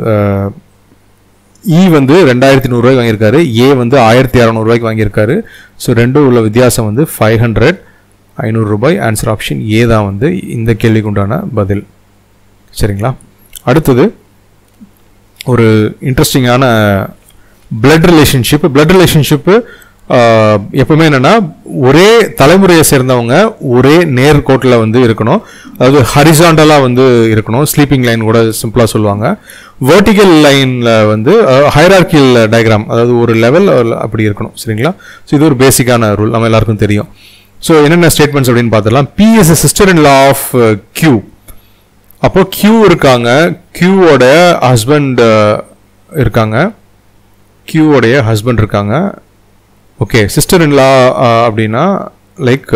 இ வந்து ரெண்டாயிரத்தி நூறுரூவாய்க்கு வாங்கியிருக்காரு ஏ வந்து ஆயிரத்தி அறநூறுவாய்க்கு வாங்கியிருக்காரு ஸோ ரெண்டும் உள்ள வித்தியாசம் வந்து ஃபைவ் ஹண்ட்ரட் ஐநூறு ரூபாய் ஆன்சர் ஆப்ஷன் ஏ தான் வந்து இந்த கேள்விக்கு உண்டான பதில் சரிங்களா அடுத்தது ஒரு இன்ட்ரெஸ்டிங்கான பிளட் ரிலேஷன்ஷிப் பிளட் ரிலேஷன்ஷிப்பு எப்பவுமே என்னன்னா ஒரே தலைமுறையை சேர்ந்தவங்க ஒரே நேர்கோட்டில் வந்து இருக்கணும் அதாவது ஹரிசாண்டலாக வந்து இருக்கணும் ஸ்லீப்பிங் லைன் கூட சிம்பிளாக சொல்லுவாங்க வெர்டிக்கல் லைனில் வந்து ஹைரார்கியல் டயக்ராம் அதாவது ஒரு லெவல் அப்படி இருக்கணும் சரிங்களா ஸோ இது ஒரு பேசிக்கான ரூல் நம்ம எல்லாருக்கும் தெரியும் ஸோ என்னென்ன ஸ்டேட்மெண்ட்ஸ் அப்படின்னு பார்த்துடலாம் B is sister in law of Q அப்போ கியூ இருக்காங்க கியூவோட ஹஸ்பண்ட் இருக்காங்க கியூவோடைய ஹஸ்பண்ட் இருக்காங்க ஓகே சிஸ்டர் இன் லா அப்படின்னா லைக்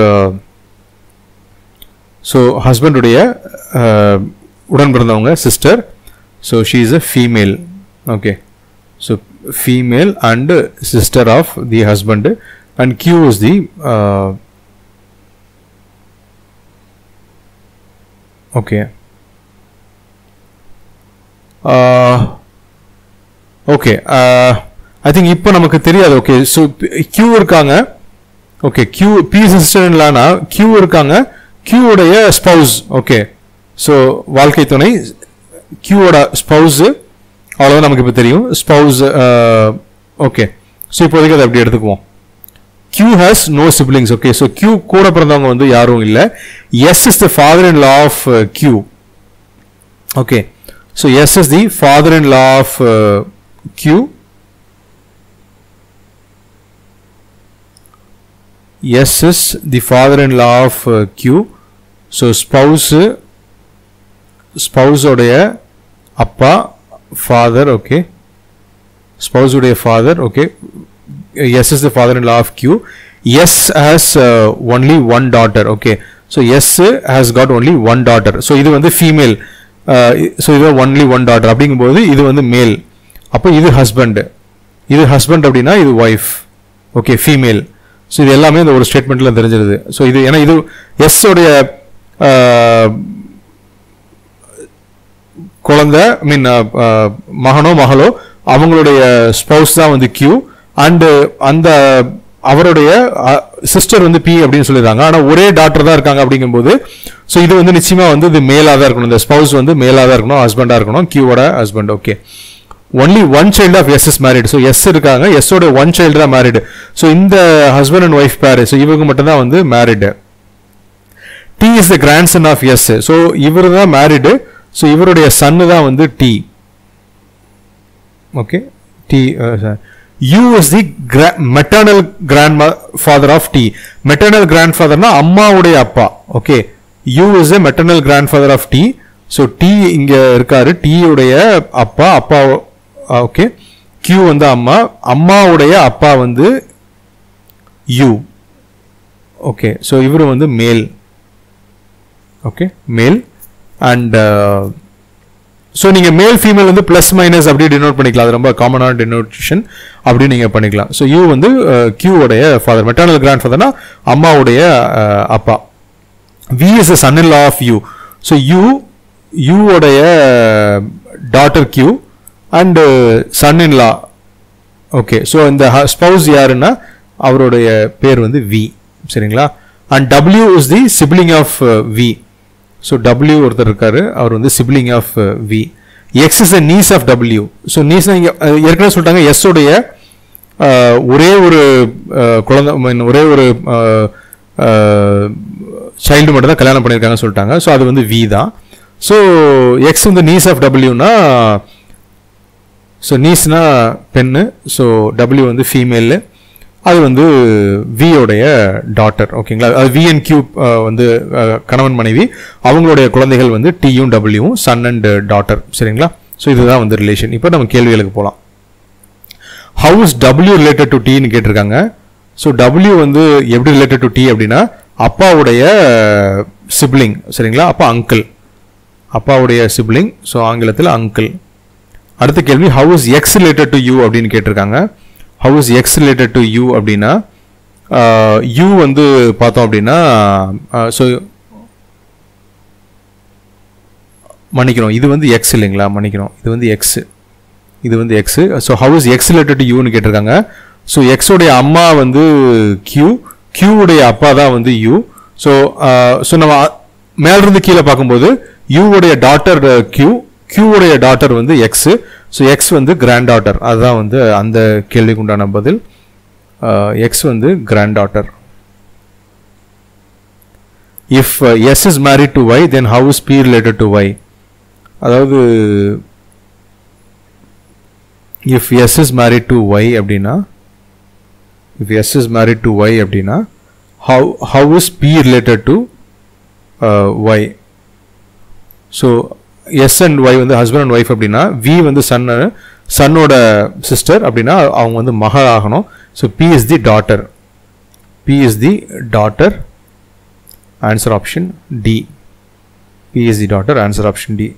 ஸோ ஹஸ்பண்டுடைய உடன் பிறந்தவங்க sister so she is a female okay so female and sister of the husband and Q is the okay okay I think இப்போ நமக்கு தெரியாது ஓகே ஸோ கியூ இருக்காங்க okay Q B சிஸ்டர்லானா Q இருக்காங்க கியூவுடைய ஸ்பவுஸ் ஓகே ஸோ வாழ்க்கை துணை கியூவோட ஸ்பவுஸு அவ்வளோதான் நமக்கு இப்போ தெரியும் ஸ்பவுஸ் ஓகே ஸோ இப்போதைக்கு அதை அப்படி எடுத்துக்குவோம் Q has no siblings okay so Q கூட பிறந்தவங்க வந்து யாரும் இல்லை S is the father in law of Q okay so S is the father in law of Q S is the father in law of Q so spouse ஸ்பவுஸோடைய அப்பா father okay ஸ்பவுஸுடைய father okay S is the father in law of Q S has only one daughter okay so S has got only one daughter so இது வந்து female so இது only one daughter அப்படிங்கும்போது இது வந்து மேல் அப்போ இது ஹஸ்பண்ட் இது ஹஸ்பண்ட் அப்படின்னா இது ஒய்ஃப் ஓகே ஃபீமேல் ஸோ இது எல்லாமே இந்த ஒரு ஸ்டேட்மெண்ட்ல தெரிஞ்சிருது ஸோ இது ஏன்னா இது எஸ் உடைய குழந்தை ஐ மீன் மகனோ மகளோ அவங்களுடைய ஸ்பவுஸ் தான் வந்து கியூ அண்டு அந்த அவருடைய சிஸ்டர் வந்து பி அப்படின்னு சொல்லிடுறாங்க ஆனால் ஒரே டாக்டர் தான் இருக்காங்க அப்படிங்கும்போது ஸோ இது வந்து நிச்சயமாக வந்து இது மேலாக தான் இருக்கணும் இந்த ஸ்பவுஸ் வந்து மேலாக தான் இருக்கணும் ஹஸ்பண்டாக இருக்கணும் கியூவோட husband okay only one child of S is married so S இருக்காங்க எஸ்ஸோட ஒன் சைல்டு தான் மேரிடு ஸோ இந்த husband and wife pair so இவங்க மட்டும் தான் வந்து married D is the grandson of S so இவர் தான் மேரிடு ஸோ இவருடைய சன்னு தான் வந்து D okay D U is the maternal grandfather of D maternal கிராண்ட் ஃபாதர்னா அம்மாவுடைய அப்பா okay U is a maternal grandfather of D so D இங்க இருக்காரு டி உடைய அப்பா அப்பா ஓகே கியூ வந்து அம்மா அம்மாவுடைய அப்பா வந்து யூ ஓகே ஸோ இவர் வந்து மேல் ஓகே மேல் அண்ட் ஸோ நீங்கள் மேல் ஃபீமேல் வந்து ப்ளஸ் மைனஸ் அப்படி டினோட் பண்ணிக்கலாம் அது ரொம்ப காமனான டினோட்டேஷன் அப்படி நீங்கள் பண்ணிக்கலாம் ஸோ யூ வந்து கியூவோடைய ஃபாதர் மெட்டர்னல் கிராண்ட் ஃபாதர்னா அம்மாவுடைய அஹ், அப்பா V is a son in law of U so U யூவோடைய daughter Q and son in law okay so இந்த ஸ்பௌஸ் யாருன்னா அவருடைய பேர் வந்து வி சரிங்களா and W is the sibling of V so W ஒருத்தர் இருக்காரு அவர் வந்து sibling of V X is a niece of W so niece இங்கே ஏற்கனவே சொல்லிட்டாங்க எஸ் உடைய அஹ், ஒரே ஒரு அஹ், குழந்தை I mean, ஒரே ஒரு சைல்டு மட்டும் தான் கல்யாணம் பண்ணியிருக்காங்கன்னு சொல்லிட்டாங்க ஸோ அது வந்து வி தான் ஸோ எக்ஸ் வந்து நீஸ் ஆஃப் டபிள்யூனா ஸோ நீஸ்னா பெண்ணு ஸோ டபிள்யூ வந்து ஃபீமேலு அது வந்து வியோடைய டாட்டர் ஓகேங்களா அது வி அண்ட் கியூ வந்து அஹ், கணவன் மனைவி அவங்களுடைய குழந்தைகள் வந்து டியும் டபிள்யூவும் சன் அண்ட் டாட்டர் சரிங்களா ஸோ இதுதான் வந்து ரிலேஷன் இப்போ நம்ம கேள்விகளுக்கு போகலாம் how is W related to டின்னு கேட்டிருக்காங்க ஸோ டபிள்யூ வந்து எப்படி ரிலேட்டட் டு டி அப்படின்னா அப்பாவுடைய சிப்ளிங் சரிங்களா அப்பா அங்கிள் அப்பாவுடைய சிப்ளிங் ஸோ ஆங்கிலத்தில் அங்கிள் அடுத்த கேள்வி how is X related to U அப்படின்னு கேட்டிருக்காங்க how is X related to U அப்படின்னா யூ வந்து பார்த்தோம் அப்படின்னா ஸோ மன்னிக்கிறோம் இது வந்து எக்ஸ் இல்லைங்களா மன்னிக்கிறோம் இது வந்து எக்ஸ் இது வந்து X so how is X related to யூன்னு கேட்டிருக்காங்க ஸோ எக்ஸோடைய அம்மா வந்து கியூ கியூவுடைய அப்பா தான் வந்து யூ ஸோ ஸோ நம்ம மேலிருந்து கீழே பார்க்கும்போது யூவுடைய டாட்டர் கியூ கியூவுடைய டாட்டர் வந்து எக்ஸ் ஸோ எக்ஸ் வந்து கிராண்ட் டாட்டர் அதுதான் வந்து அந்த கேள்விக்கு உண்டான பதில் எக்ஸ் வந்து granddaughter if S is married to Y then how is P related to Y அதாவது if S is married to Y அப்படின்னா if S is married to Y அப்படின்னா how how is P related to Y so S and Y வந்து husband and wife அப்படின்னா we வந்து son சன்னோட sister அப்படின்னா அவங்க வந்து மகள் ஆகணும் so P is the daughter P is the daughter answer option D P is the daughter answer option D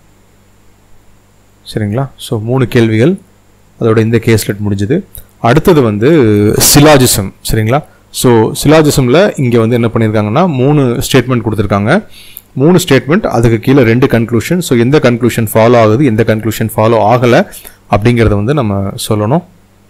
சரிங்களா ஸோ மூணு கேள்விகள் அதோட இந்த கேஸ்லெட் முடிஞ்சது அடுத்தது வந்து சிலாஜிசம் சரிங்களா ஸோ சிலாஜிசமில் இங்கே வந்து என்ன பண்ணியிருக்காங்கன்னா மூணு ஸ்டேட்மெண்ட் கொடுத்துருக்காங்க மூணு ஸ்டேட்மெண்ட் அதுக்கு கீழே ரெண்டு கன்க்ளூஷன் ஸோ எந்த கன்க்ளூஷன் ஃபாலோ ஆகுது எந்த கன்க்ளூஷன் ஃபாலோ ஆகலை அப்படிங்கிறத வந்து நம்ம சொல்லணும்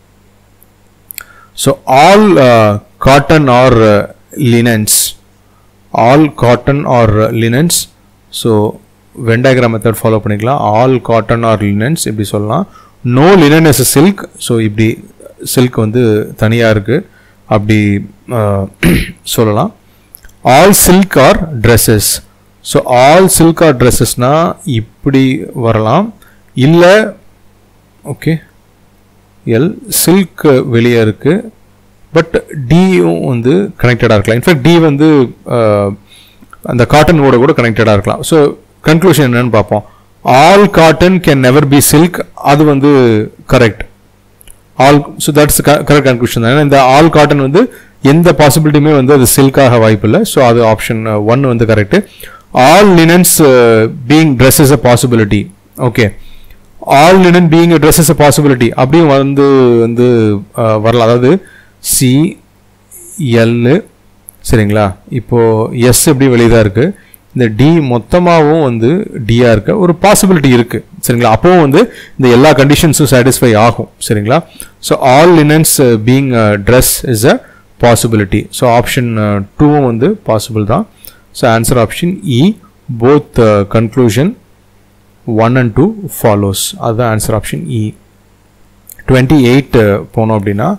so all cotton are linens all cotton are linens so Venn diagram method follow பண்ணிக்கலாம் ஆல் காட்டன் ஆர் லினன்ஸ் இப்படி சொல்லலாம் no linen is silk so இப்படி சில்க் வந்து தனியாக இருக்குது அப்படி அஹ், சொல்லலாம் all silk are dresses so all silk are ட்ரெஸ்ஸஸ்னால் இப்படி வரலாம் இல்லை ஓகே எல் சில்க் வெளியே இருக்குது பட் டியும் வந்து கனெக்டடாக இருக்கலாம் இன்ஃபேக்ட் டி வந்து அஹ், அந்த காட்டனோட கூட கனெக்டடாக இருக்கலாம் ஸோ கன்க்ளூஷன் என்னன்னு பார்ப்போம் all cotton can never be silk அது வந்து correct all so that's correct conclusion தான் ஏன்னா இந்த ஆல் காட்டன் வந்து எந்த பாசிபிலிட்டியுமே வந்து அது சில்காக வாய்ப்பு இல்லை ஸோ அது ஆப்ஷன் ஒன் வந்து correct all linens being dress is a possibility okay all linen being dress is a possibility அப்படியும் வந்து வந்து அஹ், வரலாம் அதாவது சி எல்லு சரிங்களா இப்போ எஸ் எப்படி வெளியே தான் இருக்கு இந்த டி மொத்தமாகவும் வந்து டியா இருக்க ஒரு பாசிபிலிட்டி இருக்கு சரிங்களா அப்போவும் வந்து இந்த எல்லா கண்டிஷன்ஸும் சாட்டிஸ்ஃபை ஆகும் சரிங்களா so all linens being dress is a possibility so option டூவும் வந்து பாசிபிள் தான் so answer option E both conclusion one and two follows அதுதான் answer option E twenty eight போனோம் அப்படின்னா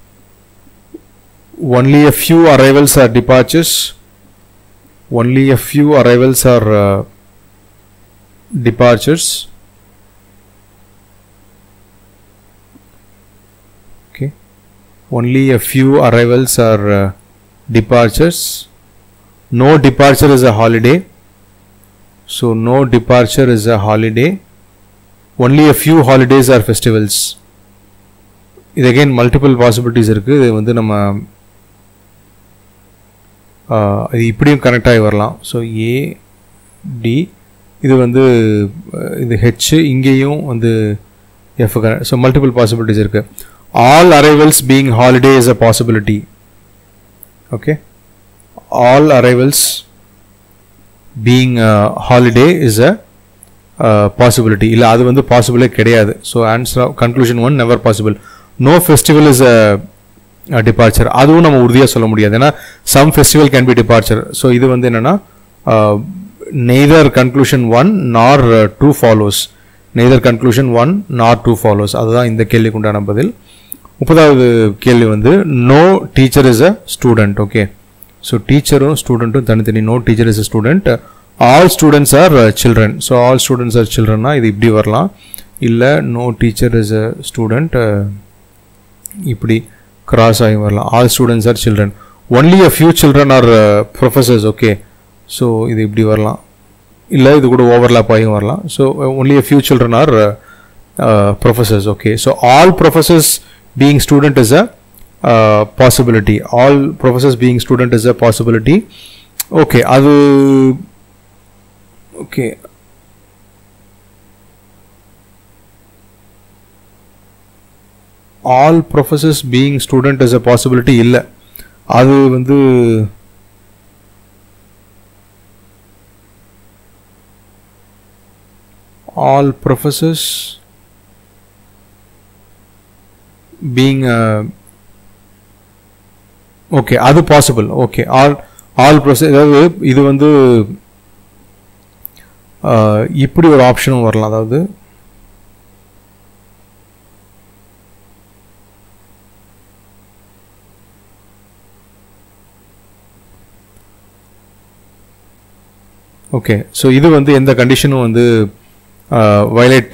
only a few arrivals are departures only a few arrivals are uh, departures okay only a few arrivals are uh, departures no departure is a holiday so no departure is a holiday only a few holidays are festivals இது again multiple possibilities இருக்குது இது வந்து நம்ம ஆஹ், இது இப்படியும் connect ஆகி வரலாம் so ஏ D இது வந்து அஹ், இது ஹெச் இங்கேயும் வந்து எஃப் ஸோ மல்டிபிள் பாசிபிலிட்டிஸ் இருக்குது all arrivals being holiday is a possibility okay all arrivals being holiday is a possibility இல்லை அது வந்து பாசிபிளே கிடையாது so answer conclusion one never possible no festival is a departure அதுவும் நம்ம உறுதியாக சொல்ல முடியாது ஏன்னா some festival can be departure so இது வந்து என்னென்னா neither conclusion one nor two follows neither conclusion one nor two follows அதுதான் இந்த கேள்விக்கு உண்டான பதில் முப்பதாவது கேள்வி வந்து no teacher is a student okay so டீச்சரும் ஸ்டூடெண்ட்டும் தனித்தனி no teacher is a student all students are children so all students are சில்ட்ரன்னா இது இப்படி வரலாம் இல்லை no teacher is a student இப்படி கிராஸ் ஆகி வரலாம் all students are children only a few children are professors okay so இது இப்படி வரலாம் இல்லை இது கூட ஓவர்லாப் ஆகியும் வரலாம் so only a few children are professors okay so all professors being student is a possibility all professors being student is a possibility okay அது okay all professors being student is a possibility இல்லை அது வந்து all professors being okay அது possible okay all all professors அதாவது இது வந்து அஹ், இப்படி ஒரு ஆப்ஷனும் வரலாம் அதாவது ஓகே ஸோ இது வந்து எந்த கண்டிஷனும் வந்து வயலேட்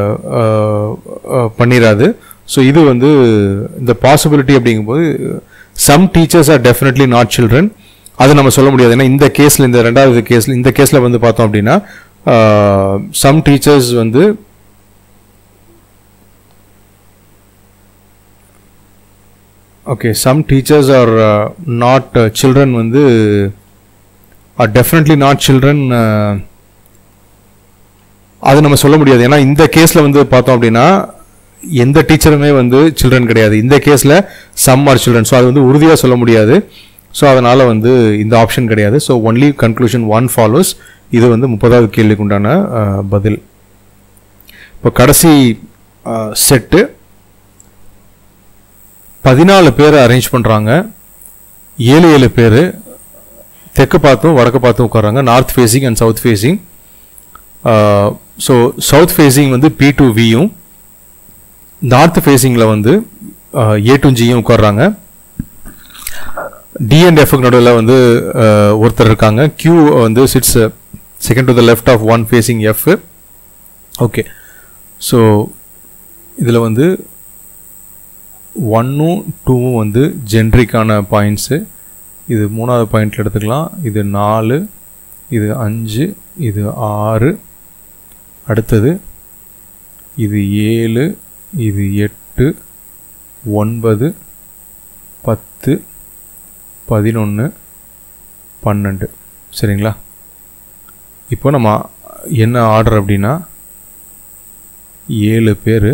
பண்ணிடாது ஸோ இது வந்து இந்த பாசிபிலிட்டி அப்படிங்கும்போது some teachers are definitely not children அது நம்ம சொல்ல முடியாது ஏன்னா இந்த கேஸில் இந்த ரெண்டாவது கேஸில் இந்த கேஸில் வந்து பார்த்தோம் அப்படின்னா சம் டீச்சர்ஸ் வந்து okay some teachers are not children வந்து ஆர் டெஃபினெட்லி நாட் சில்ட்ரன் அது நம்ம சொல்ல முடியாது ஏன்னா இந்த கேஸில் வந்து பார்த்தோம் அப்படின்னா எந்த டீச்சருமே வந்து சில்ட்ரன் கிடையாது இந்த கேஸில் சம் ஆர் சில்ட்ரன் ஸோ அது வந்து உறுதியாக சொல்ல முடியாது ஸோ அதனால் வந்து இந்த ஆப்ஷன் கிடையாது so only conclusion one follows இது வந்து முப்பதாவது கேள்விக்கு உண்டான அஹ், பதில் இப்போ கடைசி செட்டு பதினாலு பேரை அரேஞ்ச் பண்ணுறாங்க ஏழு ஏழு பேர் தெற்கு பார்த்தும் வடக்கு பார்த்தும் உட்காராங்க north facing and south facing so south facing வந்து பி டு வியும் நார்த் ஃபேஸிங்கில் வந்து ஏ டு ஜியும் உட்கார்றாங்க டி அண்ட் எஃப்க்கு நடுவில் வந்து அஹ், ஒருத்தர் இருக்காங்க கியூ வந்து sits second to the left of one facing F okay so இதில் வந்து ஒன்னும் டூவும் வந்து ஜென்ரிக்கான பாயிண்ட்ஸு இது மூணாவது பாயிண்ட்ல எடுத்துக்கலாம் இது நாலு இது அஞ்சு இது ஆறு அடுத்தது இது ஏழு இது எட்டு ஒன்பது பத்து பதினொன்று பன்னெண்டு சரிங்களா இப்போ நம்ம என்ன ஆர்டர் அப்படின்னா ஏழு பேர்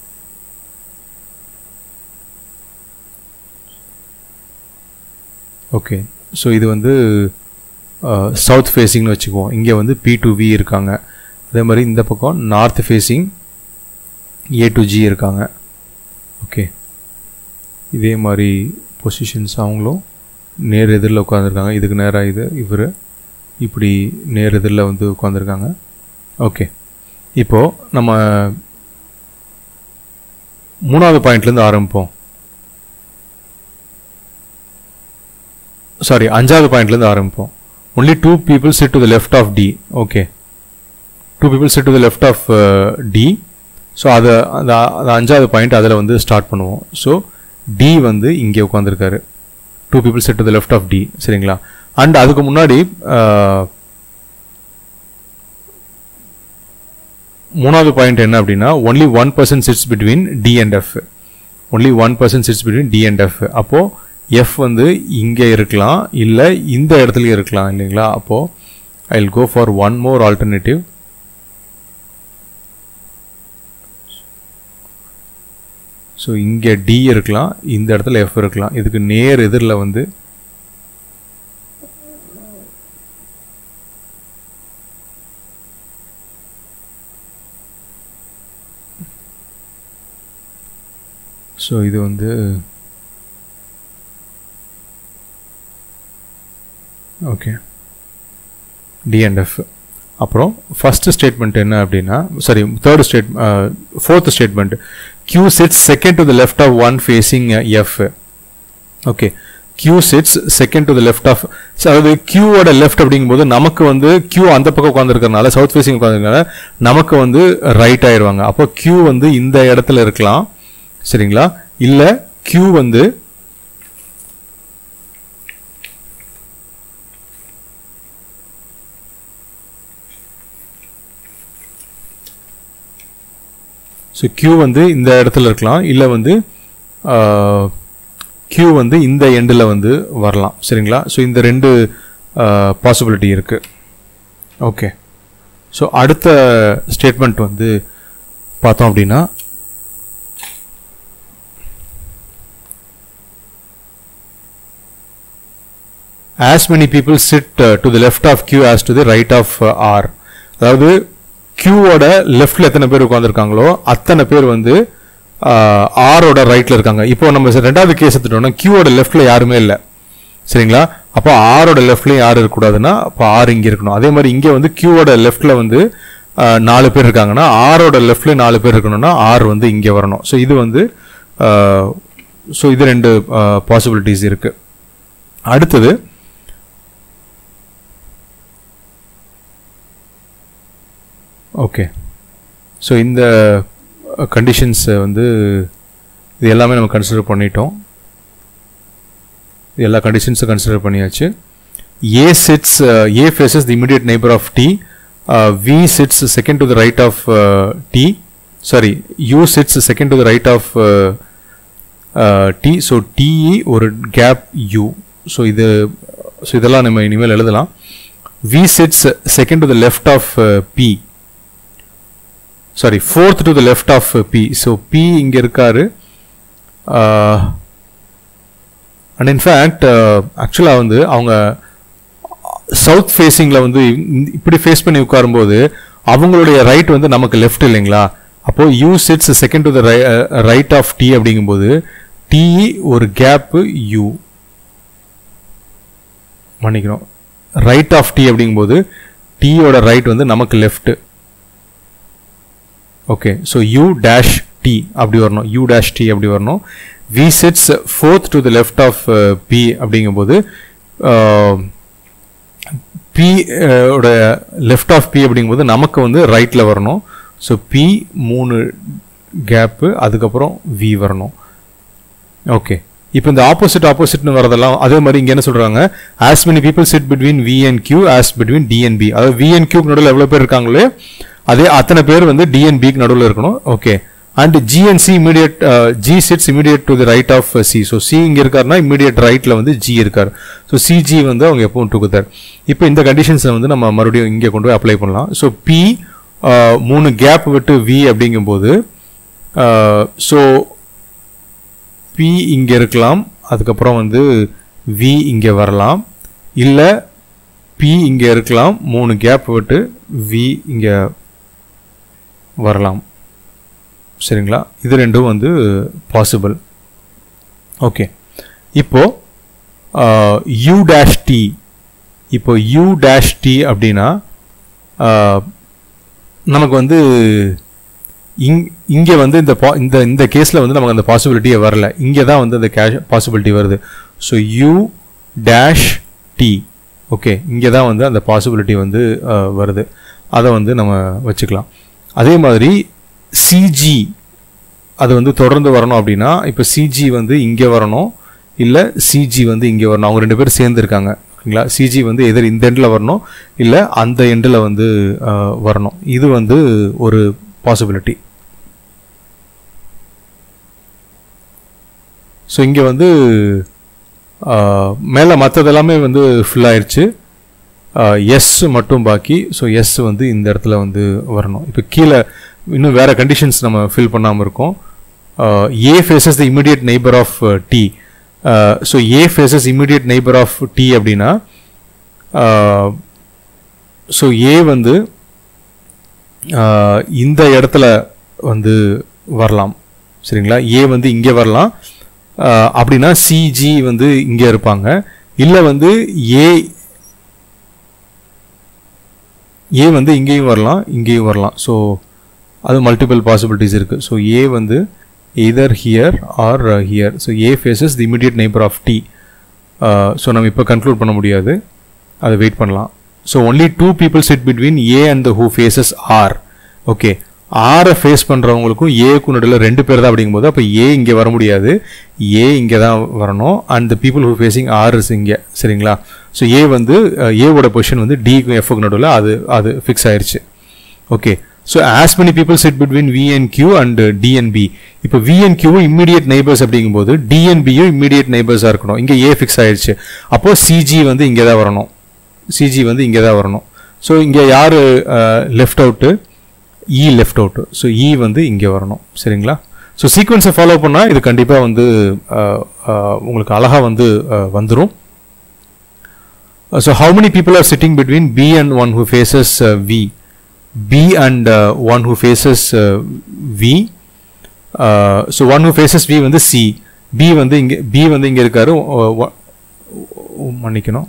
ஓகே ஸோ இது வந்து சவுத் ஃபேஸிங்னு வச்சுக்குவோம் இங்கே வந்து பி டு வி இருக்காங்க அதே மாதிரி இந்த பக்கம் north facing A to G இருக்காங்க ஓகே இதே மாதிரி பொசிஷன்ஸ் அவங்களும் நேர் எதிரில் உட்காந்துருக்காங்க இதுக்கு நேராக இது இவர் இப்படி நேர் எதிரில் வந்து உட்காந்துருக்காங்க ஓகே இப்போ நம்ம மூணாவது பாயிண்ட்லேருந்து ஆரம்பிப்போம் சாரி அஞ்சாவது பாயிண்ட்லேருந்து ஆரம்பிப்போம் only two people sit to the left of T okay two people sit to the left of D so அதை அந்த அந்த அஞ்சாவது பாயிண்ட் அதில் வந்து ஸ்டார்ட் பண்ணுவோம் ஸோ டி வந்து இங்கே உட்காந்துருக்காரு two people sit to the left of T சரிங்களா அண்ட் அதுக்கு முன்னாடி uh, மூணாவது பாயிண்ட் என்ன அப்படின்னா only one person sits between D and F only one person sits between D and F அப்போ எஃப் வந்து இங்கே இருக்கலாம் இல்லை இந்த இடத்துலயும் இருக்கலாம் இல்லைங்களா அப்போ I will go for one more alternative so இங்கே டி இருக்கலாம் இந்த இடத்துல எஃப் இருக்கலாம் இதுக்கு நேர் எதிரில் வந்து ஸோ இது வந்து ஓகே டி அண்ட் எஃப் அப்புறம் ஃபர்ஸ்ட் ஸ்டேட்மெண்ட் என்ன அப்படின்னா sorry third state fourth statement Q sits second to the left of one facing F okay Q sits second to the left of அதாவது கியூவோட லெஃப்ட் அப்படிங்கும்போது நமக்கு வந்து கியூ அந்த பக்கம் உட்காந்துருக்கறனால சவுத் ஃபேசிங் உட்காந்துருக்கனால நமக்கு வந்து ரைட் ஆயிடுவாங்க அப்போ கியூ வந்து இந்த இடத்துல இருக்கலாம் சரிங்களா இல்ல கியூ வந்து ஸோ கியூ வந்து இந்த இடத்துல இருக்கலாம் இல்லை வந்து கியூ வந்து இந்த எண்டில் வந்து வரலாம் சரிங்களா ஸோ இந்த ரெண்டு பாசிபிலிட்டி இருக்கு ஓகே ஸோ அடுத்த ஸ்டேட்மெண்ட் வந்து பார்த்தோம் அப்படின்னா as many people sit uh, to the left of q as to the right of uh, r அதாவது கியூவோட லெஃப்ட்ல எத்தனை பேர் உட்காந்துருக்காங்களோ அத்தனை பேர் வந்து ஆரோட ரைட்ல இருக்காங்க இப்போ நம்ம ரெண்டாவது கேஸ் எடுத்துட்டோம்னா கியூவோட லெஃப்ட்ல யாருமே இல்லை சரிங்களா அப்போ ஆரோட லெஃப்ட்லயும் யாரும் இருக்கக்கூடாதுன்னா அப்போ ஆர் இங்க இருக்கணும் அதே மாதிரி இங்க வந்து கியூவோட லெஃப்ட்ல வந்து ஆஹ், நாலு பேர் இருக்காங்கன்னா ஆரோட லெஃப்ட்ல நாலு பேர் இருக்கணும்னா ஆர் வந்து இங்க வரணும் ஸோ இது வந்து ஸோ இது ரெண்டு பாசிபிலிட்டிஸ் இருக்கு அடுத்தது ஓகே ஸோ இந்த கண்டிஷன்ஸ் வந்து இது எல்லாமே நம்ம கன்சிடர் பண்ணிட்டோம் இது எல்லா கண்டிஷன்ஸும் கன்சிடர் பண்ணியாச்சு A sits A faces the immediate neighbour of T V sits second to the right of T sorry U sits second to the right of D so டிஇ ஒரு கேப் யூ ஸோ இது so இதெல்லாம் நம்ம இனிமேல் எழுதலாம் V sits second to the left of P sorry fourth to the left of P so P இங்க இருக்காரு and in fact ஆக்சுவலாக வந்து அவங்க சவுத் ஃபேஸிங்கில் வந்து இந்த- இப்படி ஃபேஸ் பண்ணி உட்காரும்போது அவங்களுடைய ரைட் வந்து நமக்கு லெஃப்ட் இல்லைங்களா அப்போ U sits second to the right of T அப்படிங்கும்போது டி ஒரு கேப்பு யூ மன்னிக்கணும் ரைட் ஆஃப் டி அப்படிங்கும்போது டீயோட ரைட் வந்து நமக்கு left okay so U dash T அப்படி வரணும் யூ டேஷ் டி அப்படி வரணும் V sits fourth to the left of P அப்படிங்கும்போது பி ஓட லெஃப்ட் ஆஃப் பி அப்படிங்கும்போது நமக்கு வந்து ரைட்டில் வரணும் ஸோ பி மூணு கேப்பு அதுக்கப்புறம் வி வரணும் ஓகே இப்போ இந்த ஆப்போசிட் ஆப்போசிட்னு வரதெல்லாம் அதே மாதிரி இங்க என்ன சொல்றாங்க as many people sit between v and q as between d and b அதாவது v and q க்கு நடுவில் எவ்வளவு பேர் இருக்காங்களே அதே அத்தனை பேர் வந்து d and b க்கு நடுவில் இருக்கணும் okay and g and c immediate uh, g sits immediate to the right of uh, c so c இங்க இருக்காருன்னா immediate ரைட்ல வந்து g இருக்காரு ஸோ cg வந்து அவங்க எப்பவும் டுகுதர் இப்போ இந்த கண்டிஷன்ஸை வந்து நம்ம மறுபடியும் இங்கே கொண்டு போய் அப்ளை பண்ணலாம் ஸோ p uh, மூணு கேப் விட்டு v அப்படிங்கும்போது ஸோ பி இங்கே இருக்கலாம் அதுக்கப்புறம் வந்து வி இங்கே வரலாம் இல்லை பி இங்கே இருக்கலாம் மூணு கேப் விட்டு வி இங்கே வரலாம் சரிங்களா இது ரெண்டும் வந்து பாசிபிள் ஓகே இப்போ யூ டேஷ் டி இப்போ யூ டேஷ் டி அப்படின்னா ஆஹ், நமக்கு வந்து இங் இங்கே வந்து இந்த பா இந்த இந்த கேஸில் வந்து நமக்கு அந்த பாசிபிலிட்டியே வரல இங்கே தான் வந்து அந்த கேஷ் பாசிபிலிட்டி வருது so U dash T okay இங்கே தான் வந்து அந்த பாசிபிலிட்டி வந்து அஹ், வருது அதை வந்து நம்ம வச்சுக்கலாம் அதே மாதிரி சிஜி அது வந்து தொடர்ந்து வரணும் அப்படின்னா இப்போ சிஜி வந்து இங்கே வரணும் இல்லை சிஜி வந்து இங்கே வரணும் அவங்க ரெண்டு பேரும் சேர்ந்து இருக்காங்க ஓகேங்களா சிஜி வந்து எதிர் இந்த எண்டில் வரணும் இல்லை அந்த எண்டில் வந்து அஹ், வரணும் இது வந்து ஒரு பாசிபிலிட்டி ஸோ இங்கே வந்து மேலே மற்றது எல்லாமே வந்து ஃபில் ஆயிடுச்சு எஸ் மட்டும் பாக்கி ஸோ எஸ் வந்து இந்த இடத்துல வந்து வரணும் இப்போ கீழே இன்னும் வேறு கண்டிஷன்ஸ் நம்ம ஃபில் பண்ணாமல் இருக்கோம் A faces the immediate neighbour of D so A faces immediate neighbour of T அப்படின்னா ஸோ ஏ வந்து ஆஹ், இந்த இடத்துல வந்து வரலாம் சரிங்களா ஏ வந்து இங்கே வரலாம் ஆஹ், அப்படின்னா சிஜி வந்து இங்கே இருப்பாங்க இல்லை வந்து ஏ ஏ வந்து இங்கேயும் வரலாம் இங்கேயும் வரலாம் ஸோ அது மல்டிபிள் பாசிபிலிட்டிஸ் இருக்குது ஸோ ஏ வந்து either here or here so A faces the immediate neighbour of D so நம்ம இப்போ கன்க்ளூட் பண்ண முடியாது அதை வெயிட் பண்ணலாம் so only two people sit between A and the who faces R okay ஆரை face பண்ணுறவங்களுக்கும் ஏக்கும் நடுவில் ரெண்டு பேர் தான் அப்படிங்கும்போது அப்போ ஏ இங்கே வர முடியாது ஏ இங்கே தான் வரணும் and the people who facing R is இங்கே சரிங்களா ஸோ ஏ வந்து ஏவோட பொசிஷன் வந்து டிக்கும் எஃப்க்கு நடுவில் அது அது ஃபிக்ஸ் ஆயிருச்சு okay so as many people sit between V and Q and T and P இப்போ வி அண்ட் கியூவும் இம்மீடியட் நெய்பர்ஸ் அப்படிங்கும்போது டி அண்ட் பியும் இம்மீடியட் நெய்பர்ஸாக இருக்கணும் இங்கே ஏ ஃபிக்ஸ் ஆயிடுச்சு அப்போ சிஜி வந்து இங்கே தான் வரணும் சிஜி வந்து இங்கே தான் வரணும் ஸோ இங்கே யார் left out E left out so E வந்து இங்கே வரணும் சரிங்களா ஸோ சீக்வன்ஸை ஃபாலோ பண்ணால் இது கண்டிப்பாக வந்து அஹ், அஹ், உங்களுக்கு அழகாக வந்து வந்துடும் so how many people are sitting between B and one who faces uh, V B and uh, one who faces uh, V uh, so one who faces V வந்து C B வந்து இங்க B வந்து இங்க இருக்காரு ஒ- ஒ- ஒ- மன்னிக்கணும்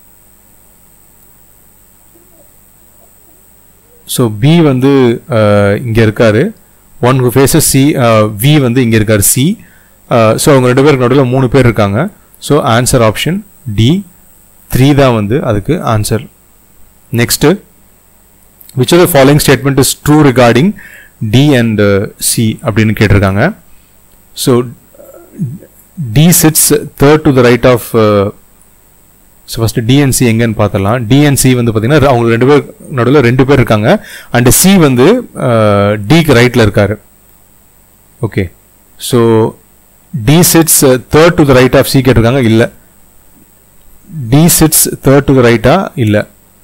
ஸோ பி வந்து uh, இங்க இருக்காரு one who faces C V வந்து இங்க இருக்காரு சி ஸோ அவங்க ரெண்டு பேருக்கு நடுவில் மூணு பேர் இருக்காங்க so answer option D three தான் வந்து அதுக்கு answer next which of the following statement is true regarding D and uh, C அப்படின்னு கேட்டிருக்காங்க so D sits third to the right of so first D and C எங்கன்னு பார்த்தலாம் டிஎன்சி வந்து பார்த்தீங்கன்னா அவங்க ரெண்டு பேர் நடுவில் ரெண்டு பேர் இருக்காங்க அண்ட் சி வந்து டிக்கு ரைட்டில் இருக்காரு okay so D sits third to the right of C கேட்டிருக்காங்க இல்லை D sits third to the ரைட்டா இல்லை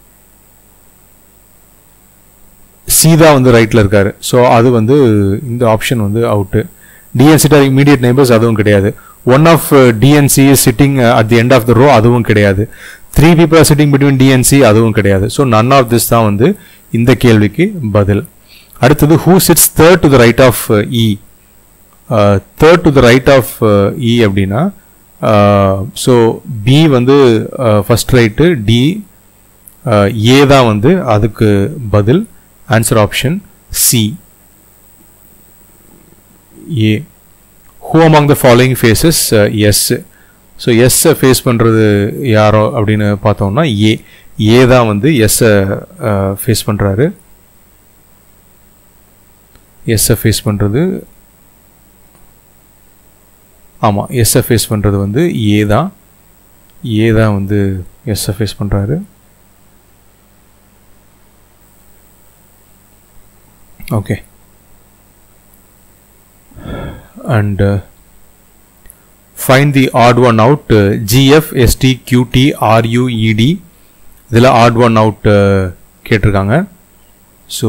சி தான் வந்து ரைட்டில் இருக்காரு ஸோ அது வந்து இந்த ஆப்ஷன் வந்து அவுட்டு டிஎன்சிட்டா இமீடியட் நெய்பர்ஸ் அதுவும் கிடையாது one of D and C sitting at the end of the row அதுவும் கிடையாது three people are sitting between D and C அதுவும் கிடையாது ஸோ நன் ஆஃப் திஸ் தான் வந்து இந்த கேள்விக்கு பதில் அடுத்தது who sits third to the right of E third to the right of E அப்படின்னா ஸோ பி வந்து ஃபர்ஸ்ட் ரைட்டு டி ஏ தான் வந்து அதுக்கு பதில் answer option C A who among the following faces S so எஸ்ஸை face பண்ணுறது யாரோ அப்படின்னு பார்த்தோம்னா ஏ ஏ தான் வந்து எஸ்ஸை ஃபேஸ் பண்ணுறாரு எஸ்ஸை ஃபேஸ் பண்ணுறது ஆமாம் எஸ்ஸை ஃபேஸ் பண்ணுறது வந்து ஏ தான் ஏ தான் வந்து எஸ்ஸை ஃபேஸ் பண்ணுறாரு okay and uh, find the odd one out uh, gf st qt rued இதில் odd one out uh, கேட்டிருக்காங்க ஸோ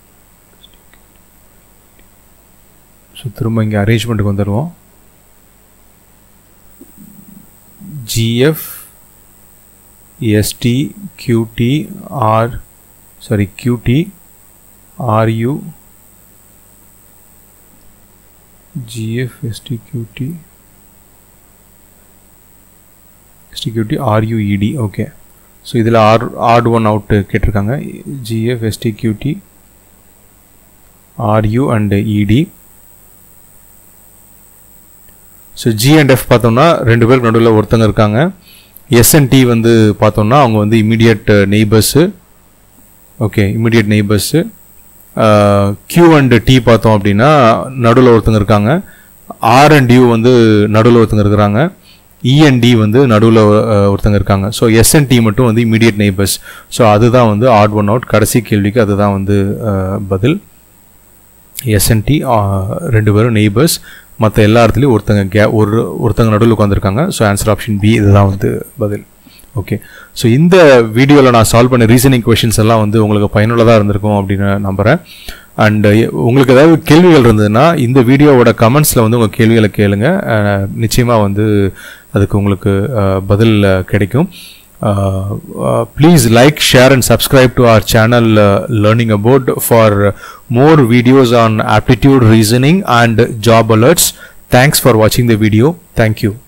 ஸோ திரும்ப இங்கே அரேஞ்ச்மெண்ட்டுக்கு வந்துடுவோம் gf st qt r sorry qt ru gf stqt stqt rued okay so இதில் R odd one out கேட்டிருக்காங்க gf stqt R U and E D so G and F பார்த்தோம்னா ரெண்டு பேருக்கு நடுவில் ஒருத்தங்க இருக்காங்க எஸ்என்டி வந்து பார்த்தோம்னா அவங்க வந்து immediate neighbours okay immediate neighbours Q and T பார்த்தோம் அப்படின்னா நடுவில் ஒருத்தங்க இருக்காங்க ஆர் அண்ட் யூ வந்து நடுவில் ஒருத்தங்க இருக்கிறாங்க இஎன்டி வந்து நடுவில் ஒருத்தங்க இருக்காங்க ஸோ எஸ்என்டி மட்டும் வந்து இமீடியட் நெய்பர்ஸ் ஸோ அதுதான் வந்து ஆட் ஒன் அவுட் கடைசி கேள்விக்கு அதுதான் வந்து அஹ், பதில் எஸ்என்டி ரெண்டு பேரும் நெய்பர்ஸ் மற்ற எல்லா இடத்துலையும் ஒருத்தங்க கே ஒரு ஒருத்தங்க நடுவில் உட்காந்துருக்காங்க ஸோ ஆன்சர் ஆப்ஷன் பி இதுதான் வந்து பதில் ஓகே ஸோ இந்த வீடியோவில் நான் சால்வ் பண்ண ரீசனிங் கொஷின்ஸ் எல்லாம் வந்து உங்களுக்கு பயனுள்ளதாக இருந்திருக்கும் அப்படின்னு நம்புகிறேன் அண்ட் உங்களுக்கு ஏதாவது கேள்விகள் இருந்ததுன்னா இந்த வீடியோவோட கமெண்ட்ஸில் வந்து உங்கள் கேள்விகளை கேளுங்க நிச்சயமாக வந்து அதுக்கு உங்களுக்கு அஹ், பதில் அஹ், கிடைக்கும் please like share and subscribe to our channel learning about for more videos on aptitude reasoning and job alerts thanks for வாட்சிங் த வீடியோ தேங்க்யூ